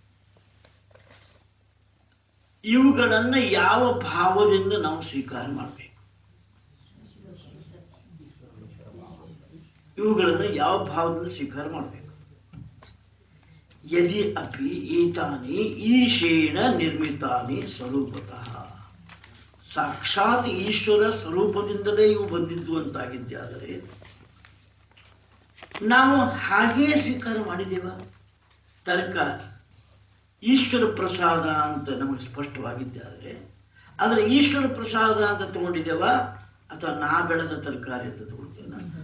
ಇವುಗಳನ್ನ ಯಾವ ಭಾವದಿಂದ ನಾವು ಸ್ವೀಕಾರ ಮಾಡಬೇಕು ಇವುಗಳನ್ನ ಯಾವ ಭಾವದಿಂದ ಸ್ವೀಕಾರ ಮಾಡಬೇಕು ಯದಿ ಅಪಿ ಏತಾನಿ ಈಶೇನ ನಿರ್ಮಿತಾನಿ ಸ್ವರೂಪತಃ ಸಾಕ್ಷಾತ್ ಈಶ್ವರ ಸ್ವರೂಪದಿಂದಲೇ ಇವು ಬಂದಿದ್ದು ಅಂತಾಗಿದ್ದಾದರೆ ನಾವು ಹಾಗೇ ಸ್ವೀಕಾರ ಮಾಡಿದ್ದೇವ ತರಕಾರಿ ಈಶ್ವರ ಪ್ರಸಾದ ಅಂತ ನಮಗೆ ಸ್ಪಷ್ಟವಾಗಿದ್ದಾದರೆ ಆದರೆ ಈಶ್ವರ ಪ್ರಸಾದ ಅಂತ ತಗೊಂಡಿದ್ದೇವ ಅಥವಾ ನಾ ಬೆಳೆದ ತರಕಾರಿ ಅಂತ ತಗೊಂಡಿದ್ದೇವ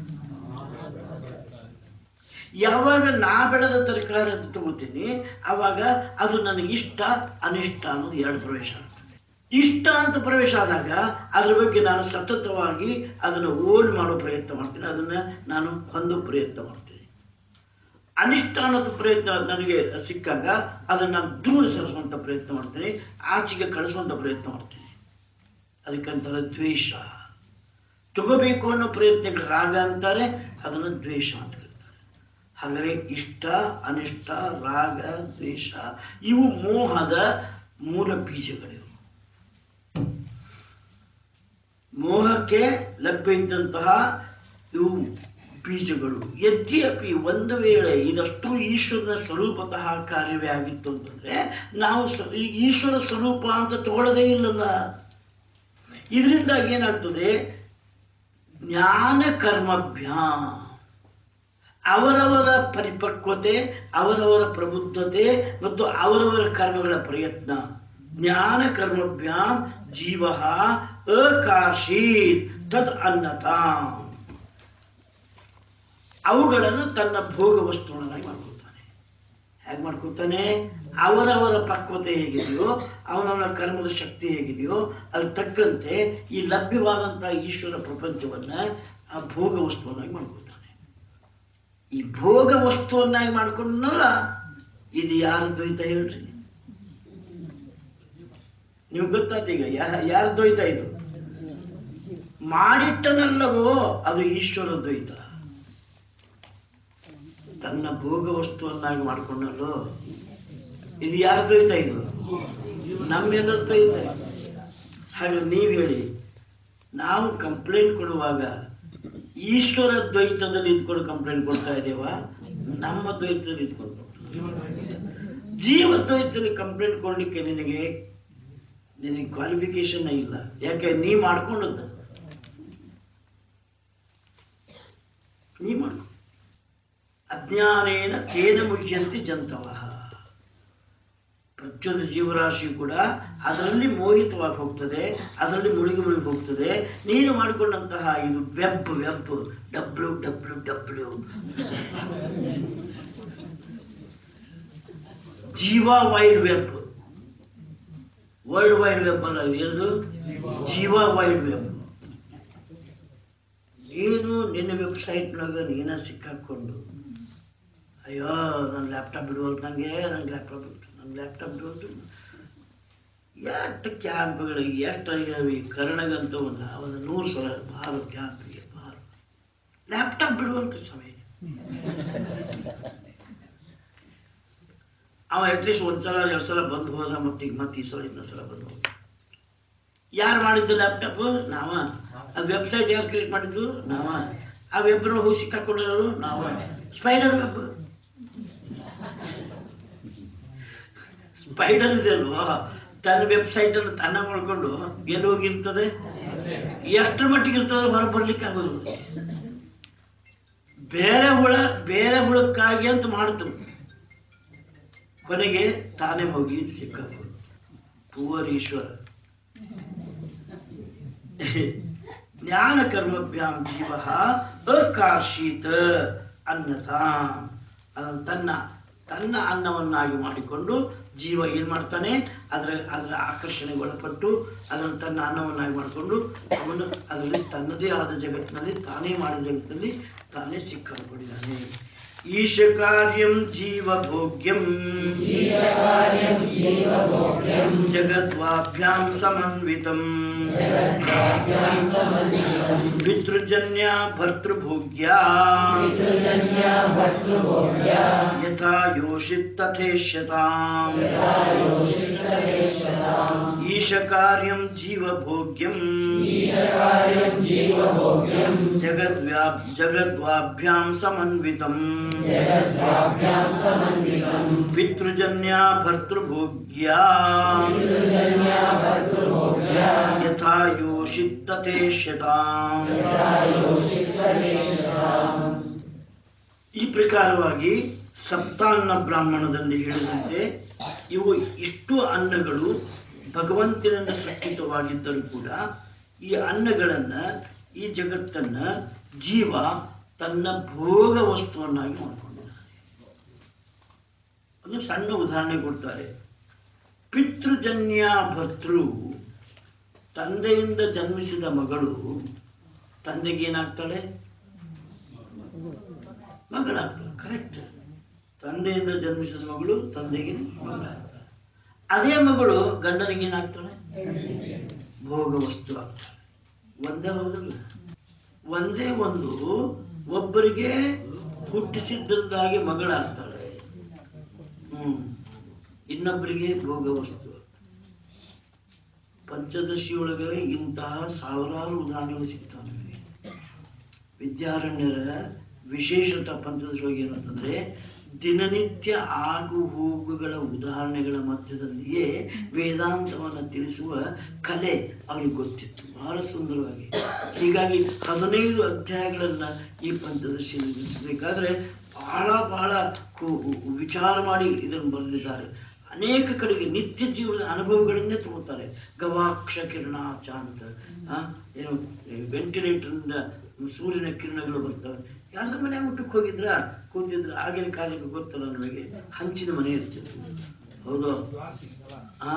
ಯಾವಾಗ ನಾ ಬೆಳೆದ ತರಕಾರಿ ಅಂತ ತಗೋತೀನಿ ಆವಾಗ ಅದು ನನಗೆ ಇಷ್ಟ ಅನಿಷ್ಟ ಅನ್ನೋದು ಎರಡು ಪ್ರವೇಶ ಆಗ್ತದೆ ಇಷ್ಟ ಅಂತ ಪ್ರವೇಶ ಆದಾಗ ಅದ್ರ ಬಗ್ಗೆ ನಾನು ಸತತವಾಗಿ ಅದನ್ನು ಓನ್ ಮಾಡೋ ಪ್ರಯತ್ನ ಮಾಡ್ತೀನಿ ಅದನ್ನ ನಾನು ಹೊಂದೋ ಪ್ರಯತ್ನ ಮಾಡ್ತೀನಿ ಅನಿಷ್ಟ ಅನ್ನೋದು ಪ್ರಯತ್ನ ನನಗೆ ಸಿಕ್ಕಾಗ ಅದನ್ನ ನಾನು ದೂರ ಸರಿಸುವಂತ ಪ್ರಯತ್ನ ಮಾಡ್ತೀನಿ ಆಚೆಗೆ ಕಳಿಸುವಂತ ಪ್ರಯತ್ನ ಮಾಡ್ತೀನಿ ಅದಕ್ಕಂತಾರೆ ದ್ವೇಷ ತಗೋಬೇಕು ಅನ್ನೋ ಪ್ರಯತ್ನಕ್ಕೆ ರಾಗ ಅಂತಾರೆ ಅದನ್ನು ದ್ವೇಷ ಅಂತ ಕರೀತಾರೆ ಹಾಗಾದ್ರೆ ಇಷ್ಟ ಅನಿಷ್ಟ ರಾಗ ದ್ವೇಷ ಇವು ಮೋಹದ ಮೂಲ ಬೀಜಗಳಿವು ಮೋಹಕ್ಕೆ ಲಭ್ಯ ಇದ್ದಂತಹ ಇವು ಬೀಜಗಳು ಯದ್ಯಪಿ ಒಂದು ವೇಳೆ ಇದಷ್ಟು ಈಶ್ವರನ ಸ್ವರೂಪತಃ ಕಾರ್ಯವೇ ಆಗಿತ್ತು ಅಂತಂದ್ರೆ ನಾವು ಸ- ಈ ಈಶ್ವರ ಸ್ವರೂಪ ಅಂತ ತಗೊಳ್ಳೋದೇ ಇಲ್ಲಲ್ಲ ಇದರಿಂದಾಗಿ ಏನಾಗ್ತದೆ ಜ್ಞಾನ ಕರ್ಮಭ್ಯಾಂ ಅವರವರ ಪರಿಪಕ್ವತೆ ಅವರವರ ಪ್ರಬುದ್ಧತೆ ಮತ್ತು ಅವರವರ ಕರ್ಮಗಳ ಪ್ರಯತ್ನ ಜ್ಞಾನ ಕರ್ಮಭ್ಯಾಂ ಜೀವ ಅಕಾರ್ಷೀತ್ ತದ್ ಅನ್ನತಾಂ ಅವುಗಳನ್ನು ತನ್ನ ಭೋಗ ವಸ್ತುಗಳನ್ನಾಗಿ ಮಾಡ್ಕೊಳ್ತಾನೆ ಹೇಗೆ ಮಾಡ್ಕೊಳ್ತಾನೆ ಅವರವರ ಪಕ್ವತೆ ಹೇಗಿದೆಯೋ ಅವನವನ ಕರ್ಮದ ಶಕ್ತಿ ಹೇಗಿದೆಯೋ ಅದ್ರ ತಕ್ಕಂತೆ ಈ ಲಭ್ಯವಾದಂತಹ ಈಶ್ವರ ಪ್ರಪಂಚವನ್ನ ಆ ಭೋಗ ವಸ್ತುವನ್ನಾಗಿ ಮಾಡ್ಕೊಳ್ತಾನೆ ಈ ಭೋಗ ವಸ್ತುವನ್ನಾಗಿ ಮಾಡ್ಕೊಂಡಲ್ಲ ಇದು ಯಾರ ದ್ವೈತ ಹೇಳ್ರಿ ನೀವು ಗೊತ್ತಾಯ್ತು ಈಗ ಯಾ- ಯಾರ ದ್ವೈತ ಇದು ಮಾಡಿಟ್ಟನಲ್ಲವೋ ಅದು ಈಶ್ವರ ದ್ವೈತ ತನ್ನ ಭೋಗ ವಸ್ತುವನ್ನಾಗಿ ಮಾಡಿಕೊಂಡಲ್ಲೋ ಇದು ಯಾರ ದ್ವೈತ ಇದು ನಮ್ಮೆಲ್ಲರ ದ್ವೈತ ಹಾಗೆ ನೀವು ಹೇಳಿ ನಾವು ಕಂಪ್ಲೇಂಟ್ ಕೊಡುವಾಗ ಈಶ್ವರ ದ್ವೈತದಲ್ಲಿ ಇದ್ಕೊಂಡು ಕಂಪ್ಲೇಂಟ್ ಕೊಡ್ತಾ ಇದ್ದೇವ ನಮ್ಮ ದ್ವೈತದಲ್ಲಿ ಇದ್ಕೊಂಡು ಜೀವ ದ್ವೈತದಲ್ಲಿ ಕಂಪ್ಲೇಂಟ್ ಕೊಡ್ಲಿಕ್ಕೆ ನಿನಗೆ ನಿನಗೆ ಕ್ವಾಲಿಫಿಕೇಶನ್ ಇಲ್ಲ ಯಾಕೆ ನೀ ಮಾಡ್ಕೊಂಡದ್ದು ನೀ ಮಾಡ್ಕೊ ಅಜ್ಞಾನೇನ ತೇನ ಮುಖ್ಯಂತಿ ಜಂತವ ಪ್ರತಿಯೊಂದು ಜೀವರಾಶಿ ಕೂಡ ಅದರಲ್ಲಿ ಮೋಹಿತವಾಗಿ ಹೋಗ್ತದೆ ಅದರಲ್ಲಿ ಮುಳುಗಿ ಮುಳುಗಿ ಹೋಗ್ತದೆ ನೀನು ಮಾಡಿಕೊಂಡಂತಹ ಇದು web web W W W ಜೀವ wide web world wide web ಅಲ್ಲ ಏನದು ಜೀವ ವೈಡ್ ವೆಬ್ ಏನು ನಿನ್ನ ವೆಬ್ಸೈಟ್ನಾಗ ನೀನ ಸಿಕ್ಕಾಕೊಂಡು ಅಯ್ಯೋ ನನ್ನ ಲ್ಯಾಪ್ಟಾಪ್ ಬಿಡುವಲ್ತು ನನಗೆ ನಂಗೆ ಲ್ಯಾಪ್ಟಾಪ್ ಬಿಟ್ಟು ನನ್ನ ಲ್ಯಾಪ್ಟಾಪ್ ಬಿಡುವಲ್ತು ಎಷ್ಟು ಕ್ಯಾಂಪ್ಗಳು ಎಷ್ಟು ಆಗ್ಯಾವ ಕರ್ಣಗಂತೂ ಒಂದು ಒಂದು ನೂರು ಸಲ ಭಾಳ ಕ್ಯಾಂಪ್ಗೆ ಭಾಳ ಲ್ಯಾಪ್ಟಾಪ್ ಬಿಡುವಂತ ಸಮಯ ಅವ ಅಟ್ಲೀಸ್ಟ್ ಒಂದ್ಸಲ ಎರಡು ಸಲ ಬಂದು ಹೋದ ಮತ್ತೆ ಈಗ ಮತ್ತೆ ಈ ಸಲ ಇನ್ನೊಂದು ಸಲ ಬಂದು ಹೋದ ಯಾರು ಮಾಡಿದ್ದು ಲ್ಯಾಪ್ಟಾಪ್ ನಾವ ಆ ವೆಬ್ಸೈಟ್ ಯಾರು ಕ್ರಿಯೇಟ್ ಮಾಡಿದ್ದು ನಾವ ಆ ವೆಬ್ನ ಹೋಗಿ ಸಿಕ್ಕಾಕೊಂಡಿರೋರು ನಾವ ಸ್ಪೈಡರ್ ವೆಬ್ ಸ್ಪೈಡರ್ ಇದೆ ಅಲ್ವಾ ತನ್ನ ವೆಬ್ಸೈಟ್ ಅನ್ನು ತನ್ನ ಮಾಡ್ಕೊಂಡು ಎಲ್ಲಿ ಹೋಗಿರ್ತದೆ ಎಷ್ಟರ ಮಟ್ಟಿಗೆ ಇರ್ತದೆ ಹೊರ ಬರ್ಲಿಕ್ಕೆ ಆಗೋದು ಬೇರೆ ಹುಳ ಬೇರೆ ಹುಳಕ್ಕಾಗಿ ಅಂತ ಮಾಡ್ತು ಕೊನೆಗೆ ತಾನೇ ಹೋಗಿ ಸಿಕ್ಕಾಕೊಂಡು ಪೂವರ್ ಈಶ್ವರ ಜ್ಞಾನ ಕರ್ಮಭ್ಯಾಂ ಜೀವ ಅಕಾರ್ಷಿತ ಅನ್ನತಾಂ ಅದನ್ನು ತನ್ನ ತನ್ನ ಅನ್ನವನ್ನಾಗಿ ಮಾಡಿಕೊಂಡು ಜೀವ ಏನ್ ಮಾಡ್ತಾನೆ ಅದರ ಅದರ ಆಕರ್ಷಣೆಗೆ ಒಳಪಟ್ಟು ಅದನ್ನು ತನ್ನ ಅನ್ನವನ್ನಾಗಿ ಮಾಡಿಕೊಂಡು ಅವನು ಅದರಲ್ಲಿ ತನ್ನದೇ ಆದ ಜಗತ್ತಿನಲ್ಲಿ ತಾನೇ ಮಾಡಿದ ಜಗತ್ತಿನಲ್ಲಿ ತಾನೇ ಸಿಕ್ಕಾಕೊಂಡಿದ್ದಾನೆ ಈಶ ಕಾರ್ಯಂ ಜೀವ ಭೋಗ್ಯಂ ಈಶಕಾರ್ಯಂ ಜೀವಭೋಗ್ಯಂ ಜಗದ್ವಾಭ್ಯಾಂ ಸಮನ್ವಿತಂ ಜಗದ್ವಾಭ್ಯಾಂ ಸಮನ್ವಿತಂ ಪಿತೃಜನ್ಯ ಭರ್ತೃಭೋಗ್ಯ ಪಿತೃಜನ್ಯ ಭರ್ತೃಭೋಗ್ಯ ಯಥಾ ಯೋಷಿತ್ ತಥೇಷ್ಯತಾಂ ಯಥಾ ಯೋಷಿತದೇಶತಾಂ ಈಶ ಕಾರ್ಯಂ ಜೀವಭೋಗ್ಯಂ ಈಶಕಾರ್ಯಂ ಜೀವಭೋಗ್ಯಂ ಜಗದ್ವ್ಯಾ ಜಗದ್ವಾಭ್ಯಾಂ ಸಮನ್ವಿತಂ ಜಗದ್ವಾಭ್ಯಾಂ ಸಮನ್ವಿತಂ ಪಿತೃಜನ್ಯ ಭರ್ತೃಭೋಗ್ಯ ಪಿತೃಜನ್ಯ ಭರ್ತೃಭೋಗ್ಯ ಯಥಾ ಯೋಷಿತ್ ತಥೇಷ್ಯತಾಂ ಯಥಾ ಯೋಷಿತದೇಶತಾಂ ಈ ಪ್ರಕಾರವಾಗಿ ಸಪ್ತಾನ್ನ ಬ್ರಾಹ್ಮಣದಲ್ಲಿ ಹೇಳಿದಂತೆ ಇವು ಇಷ್ಟು ಅನ್ನಗಳು ಭಗವಂತನಿಂದ ಸೃಷ್ಟಿತವಾಗಿದ್ದರೂ ಕೂಡ ಈ ಅನ್ನಗಳನ್ನ ಈ ಜಗತ್ತನ್ನ ಜೀವ ತನ್ನ ಭೋಗ ವಸ್ತುವನ್ನಾಗಿ ಮಾಡಿಕೊಂಡಿದ್ದಾನೆ ಒಂದು ಸಣ್ಣ ಉದಾಹರಣೆ ಕೊಡ್ತಾರೆ ಪಿತೃಜನ್ಯ ಭರ್ತೃ ತಂದೆಯಿಂದ ಜನ್ಮಿಸಿದ ಮಗಳು ತಂದೆಗೇನಾಗ್ತಾಳೆ ಮಗಳಾಗ್ತಾಳೆ ಕರೆಕ್ಟ್ ತಂದೆಯಿಂದ ಜನ್ಮಿಸಿದ ಮಗಳು ತಂದೆಗೆ ಮಗಳಾಗ್ತಾಳೆ ಅದೇ ಮಗಳು ಗಂಡನಿಗೆ ಏನಾಗ್ತಾಳೆ ಭೋಗ ವಸ್ತು ಆಗ್ತಾಳೆ ಒಂದೇ ಹೌದಲ್ಲ ಒಂದೇ ಒಂದು ಒಬ್ಬರಿಗೆ ಹುಟ್ಟಿಸಿದ್ದರಿಂದಾಗಿ ಮಗಳಾಗ್ತಾಳೆ ಹ್ಮ್ ಇನ್ನೊಬ್ಬರಿಗೆ ಭೋಗ ವಸ್ತು ಪಂಚದಶಿಯೊಳಗೆ ಇಂತಹ ಸಾವಿರಾರು ಉದಾಹರಣೆಗಳು ಸಿಗ್ತಾವೆ ನಮಗೆ ವಿದ್ಯಾರಣ್ಯರ ವಿಶೇಷತ ಪಂಚದಶಿಯೊಳಗೆ ಏನಂತಂದ್ರೆ ದಿನನಿತ್ಯ ಆಗು ಹೋಗುಗಳ ಉದಾಹರಣೆಗಳ ಮಧ್ಯದಲ್ಲಿಯೇ ವೇದಾಂತವನ್ನು ತಿಳಿಸುವ ಕಲೆ ಅವರಿಗೆ ಗೊತ್ತಿತ್ತು ಬಹಳ ಸುಂದರವಾಗಿ ಹೀಗಾಗಿ ಹದಿನೈದು ಅಧ್ಯಾಯಗಳನ್ನ ಈ ಪಂಚದಶಿಯಲ್ಲಿ ನಿಲ್ಲಿಸಬೇಕಾದ್ರೆ ಬಹಳ ಬಹಳ ಕು- ವಿಚಾರ ಮಾಡಿ ಇದನ್ನು ಬರೆದಿದ್ದಾರೆ ಅನೇಕ ಕಡೆಗೆ ನಿತ್ಯ ಜೀವನದ ಅನುಭವಗಳನ್ನೇ ತಗೋತಾರೆ ಗವಾಕ್ಷ ಕಿರಣ ಚಾಂತ ಆ, ಏನು ವೆಂಟಿಲೇಟರ್ನಿಂದ ಸೂರ್ಯನ ಕಿರಣಗಳು ಬರ್ತವೆ ಯಾರ್ದ್ರ ಮನೆ ಊಟಕ್ಕೆ ಹೋಗಿದ್ರ ಕೂತಿದ್ರ ಆಗಿನ ಕಾಲಕ್ಕೆ ಗೊತ್ತಲ್ಲ ನಮಗೆ ಹಂಚಿನ ಮನೆ ಇರ್ತಿತ್ತು ಹೌದು ಆ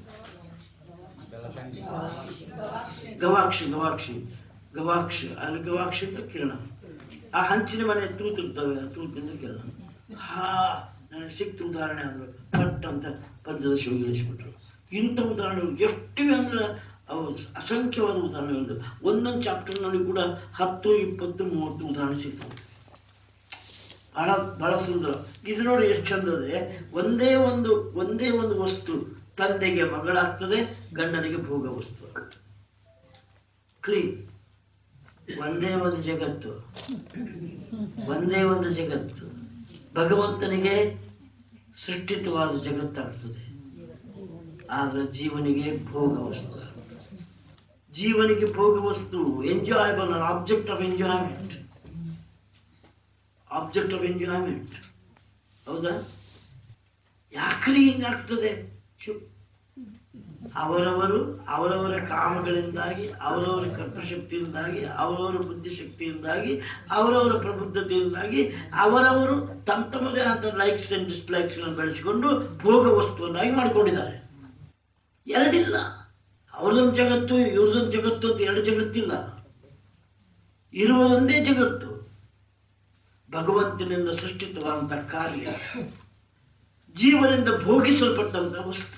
ಗವಾಕ್ಷಿ ಗವಾಕ್ಷಿ ಗವಾಕ್ಷಿ ಅಲ್ಲಿ ಗವಾಕ್ಷಿ ಅಂತ ಕಿರಣ ಆ ಹಂಚಿನ ಮನೆ ತೂತಿರ್ತವೆ ಆ ತೂತಿಂದ ಕಿರಣ ಹಾ ನನಗೆ ಸಿಕ್ತು ಉದಾಹರಣೆ ಅಂದ್ರು ಪಟ್ ಅಂತ ಪಂಚದಶಿ ಇಳಿಸ್ಬಿಟ್ರು ಇಂಥ ಉದಾಹರಣೆಗಳು ಎಷ್ಟಿವೆ ಅಂದ್ರೆ ಅವು ಅಸಂಖ್ಯವಾದ ಉದಾಹರಣೆಗಳಿದೆ ಒಂದೊಂದು ಚಾಪ್ಟರ್ನಲ್ಲಿ ಕೂಡ ಹತ್ತು ಇಪ್ಪತ್ತು ಮೂವತ್ತು ಉದಾಹರಣೆ ಸಿಗ್ತವೆ ಬಹಳ ಬಹಳ ಸುಂದರ ಇದು ನೋಡಿ ಎಷ್ಟು ಚಂದದೆ ಒಂದೇ ಒಂದು ಒಂದೇ ಒಂದು ವಸ್ತು ತಂದೆಗೆ ಮಗಳಾಗ್ತದೆ ಗಂಡನಿಗೆ ಭೋಗ ವಸ್ತು ಆಗ್ತದೆ ಕ್ಲೀನ್ ಒಂದೇ ಒಂದು ಜಗತ್ತು ಒಂದೇ ಒಂದು ಜಗತ್ತು ಭಗವಂತನಿಗೆ ಸೃಷ್ಟಿತವಾದ ಜಗತ್ತಾಗ್ತದೆ ಆದ್ರೆ ಜೀವನಿಗೆ ಭೋಗ ವಸ್ತು ಜೀವನಿಗೆ ಭೋಗ ವಸ್ತು enjoyable object of enjoyment object of enjoyment ಹೌದಾ ಯಾಕ್ರಿ ಹಿಂಗಾಗ್ತದೆ ಚುಪ್ ಅವರವರು ಅವರವರ ಕಾಮಗಳಿಂದಾಗಿ ಅವರವರ ಕರ್ತೃಶಕ್ತಿಯಿಂದಾಗಿ ಅವರವರ ಬುದ್ಧಿಶಕ್ತಿಯಿಂದಾಗಿ ಅವರವರ ಪ್ರಬುದ್ಧತೆಯಿಂದಾಗಿ ಅವರವರು ತಮ್ಮ ತಮ್ಮದೇ ಆದ ಲೈಕ್ಸ್ ಅಂಡ್ ಡಿಸ್ಲೈಕ್ಸ್ ಗಳನ್ನು ಬೆಳೆಸಿಕೊಂಡು ಭೋಗ ವಸ್ತುವನ್ನಾಗಿ ಮಾಡಿಕೊಂಡಿದ್ದಾರೆ ಎರಡಿಲ್ಲ ಅವ್ರದೊಂದು ಜಗತ್ತು ಇವ್ರದೊಂದು ಜಗತ್ತು ಅಂತ ಎರಡು ಜಗತ್ತಿಲ್ಲ ಇರುವುದೊಂದೇ ಜಗತ್ತು ಭಗವಂತನಿಂದ ಸೃಷ್ಟಿತವಾದಂಥ ಕಾರ್ಯ ಜೀವನಿಂದ ಭೋಗಿಸಲ್ಪಟ್ಟಂತ ವಸ್ತು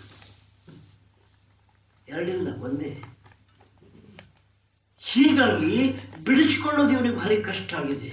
ಎರಡಿಲ್ಲ ಒಂದೇ ಹೀಗಾಗಿ ಬಿಡಿಸಿಕೊಳ್ಳೋದು ಇವನಿಗೆ ಭಾರಿ ಕಷ್ಟ ಆಗಿದೆ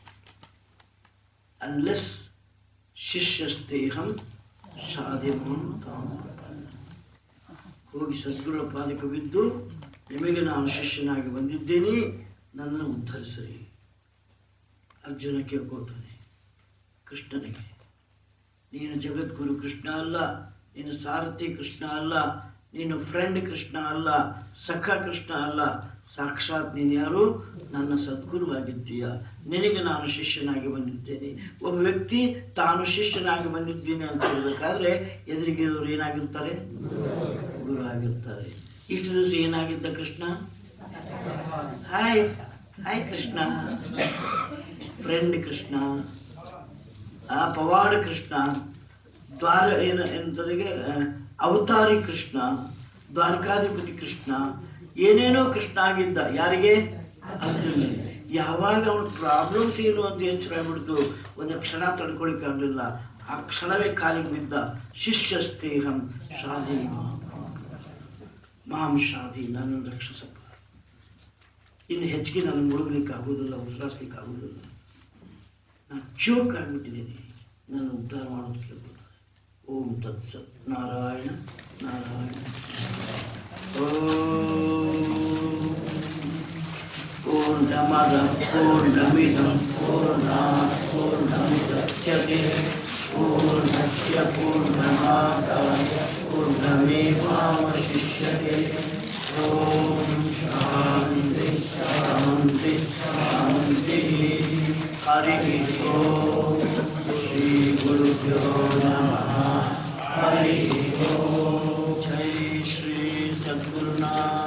ಅನ್ಲೆಸ್ ಶಿಷ್ಯಸ್ತೇಹಂ ಶಾದಿಮಂ ತಾಂ ಪ್ರಪನ್ನ. ಹೋಗಿ ಸದ್ಗುರುಳ ಪಾದಕ್ಕೆ ಬಿದ್ದು ನಿಮಗೆ ನಾನು ಶಿಷ್ಯನಾಗಿ ಬಂದಿದ್ದೇನೆ ನನ್ನನ್ನು ಉದ್ಧರಿಸಿರಿ ಅರ್ಜುನ ಕೇಳ್ಕೊಳ್ತಾನೆ ಕೃಷ್ಣನಿಗೆ ನೀನು ಜಗದ್ಗುರು ಕೃಷ್ಣ ಅಲ್ಲ ನೀನು ಸಾರಥಿ ಕೃಷ್ಣ ಅಲ್ಲ ನೀನು ಫ್ರೆಂಡ್ ಕೃಷ್ಣ ಅಲ್ಲ ಸಖ ಕೃಷ್ಣ ಅಲ್ಲ ಸಾಕ್ಷಾತ್ ನೀನು ಯಾರು ನನ್ನ ಸದ್ಗುರುವಾಗಿದ್ದೀಯ ನಿನಗೆ ನಾನು ಶಿಷ್ಯನಾಗಿ ಬಂದಿದ್ದೇನೆ ಒಬ್ಬ ವ್ಯಕ್ತಿ ತಾನು ಶಿಷ್ಯನಾಗಿ ಬಂದಿದ್ದೀನಿ ಅಂತ ಹೇಳ್ಬೇಕಾದ್ರೆ ಎದುರಿಗೆ ಇವರು ಏನಾಗಿರ್ತಾರೆ ಗುರು ಆಗಿರ್ತಾರೆ ಇಷ್ಟು ದಿವಸ ಏನಾಗಿದ್ದ Krishna hi hi Krishna friend Krishna ಆ ಪವಾಡ ಕೃಷ್ಣ ದ್ವಾರ ಏನು ಎಂತದಿಗೆ ಆ, ಅವತಾರಿ ಕೃಷ್ಣ ದ್ವಾರಕಾಧಿಪತಿ ಕೃಷ್ಣ ಏನೇನೋ ಕೃಷ್ಣ ಆಗಿದ್ದ ಯಾರಿಗೆ ಅರ್ಜುನ ಯಾವಾಗ ಅವನ ಪ್ರಾಬ್ಲಮ್ಸ್ ಏನು ಅಂತ ಎಚ್ಚರ ಆಗ್ಬಿಡ್ತು ಒಂದು ಕ್ಷಣ ತಡ್ಕೊಳಿಕ್ ಆಗ್ಲಿಲ್ಲ ಆ ಕ್ಷಣವೇ ಕಾಲಿಗೆ ಬಿದ್ದ ಶಿಷ್ಯಸ್ತೇಹಂ ಶಾದಿ ಮಾಂ ಶಾದಿ ನನ್ನನ್ನು ರಕ್ಷಿಸಪ್ಪ ಇನ್ನು ಹೆಚ್ಚಿಗೆ ನಾನು ಮುಳುಗ್ಲಿಕ್ಕೆ ಆಗುವುದಿಲ್ಲ ಉಸಿರಾಸ್ಲಿಕ್ಕೆ ಆಗುವುದಿಲ್ಲ ನಾನು ಚೋಕ್ ಆಗಿಬಿಟ್ಟಿದ್ದೀನಿ ನನ್ನ ಉದ್ಧಾರ ಮಾಡೋದು ಕೇಳ್ಬೋದು ಓಂ ತತ್ಸತ್ ನಾರಾಯಣ ನಾರಾಯಣ ಓಂ ಪೂರ್ಣಮದ ಪೂರ್ಣಮಿದಂ ಪೂರ್ಣಾತ್ ಪೂರ್ಣಮುದಚ್ಯತೆ ಪೂರ್ಣಸ್ಯ ಪೂರ್ಣಮಾದಾಯ ಪೂರ್ಣಮೇವಾವಶಿಷ್ಯತೆ ಓಂ ಶಾಂತಿ ಶಾಂತಿ ಶಾಂತಿ ಹರಿ ಓಂ ಶ್ರೀ ಗುರುಭ್ಯೋ ನಮಃ ಹರಿ ಓಂ ಜೈ ಶ್ರೀ ಸದ್ಗುರುನಾಥ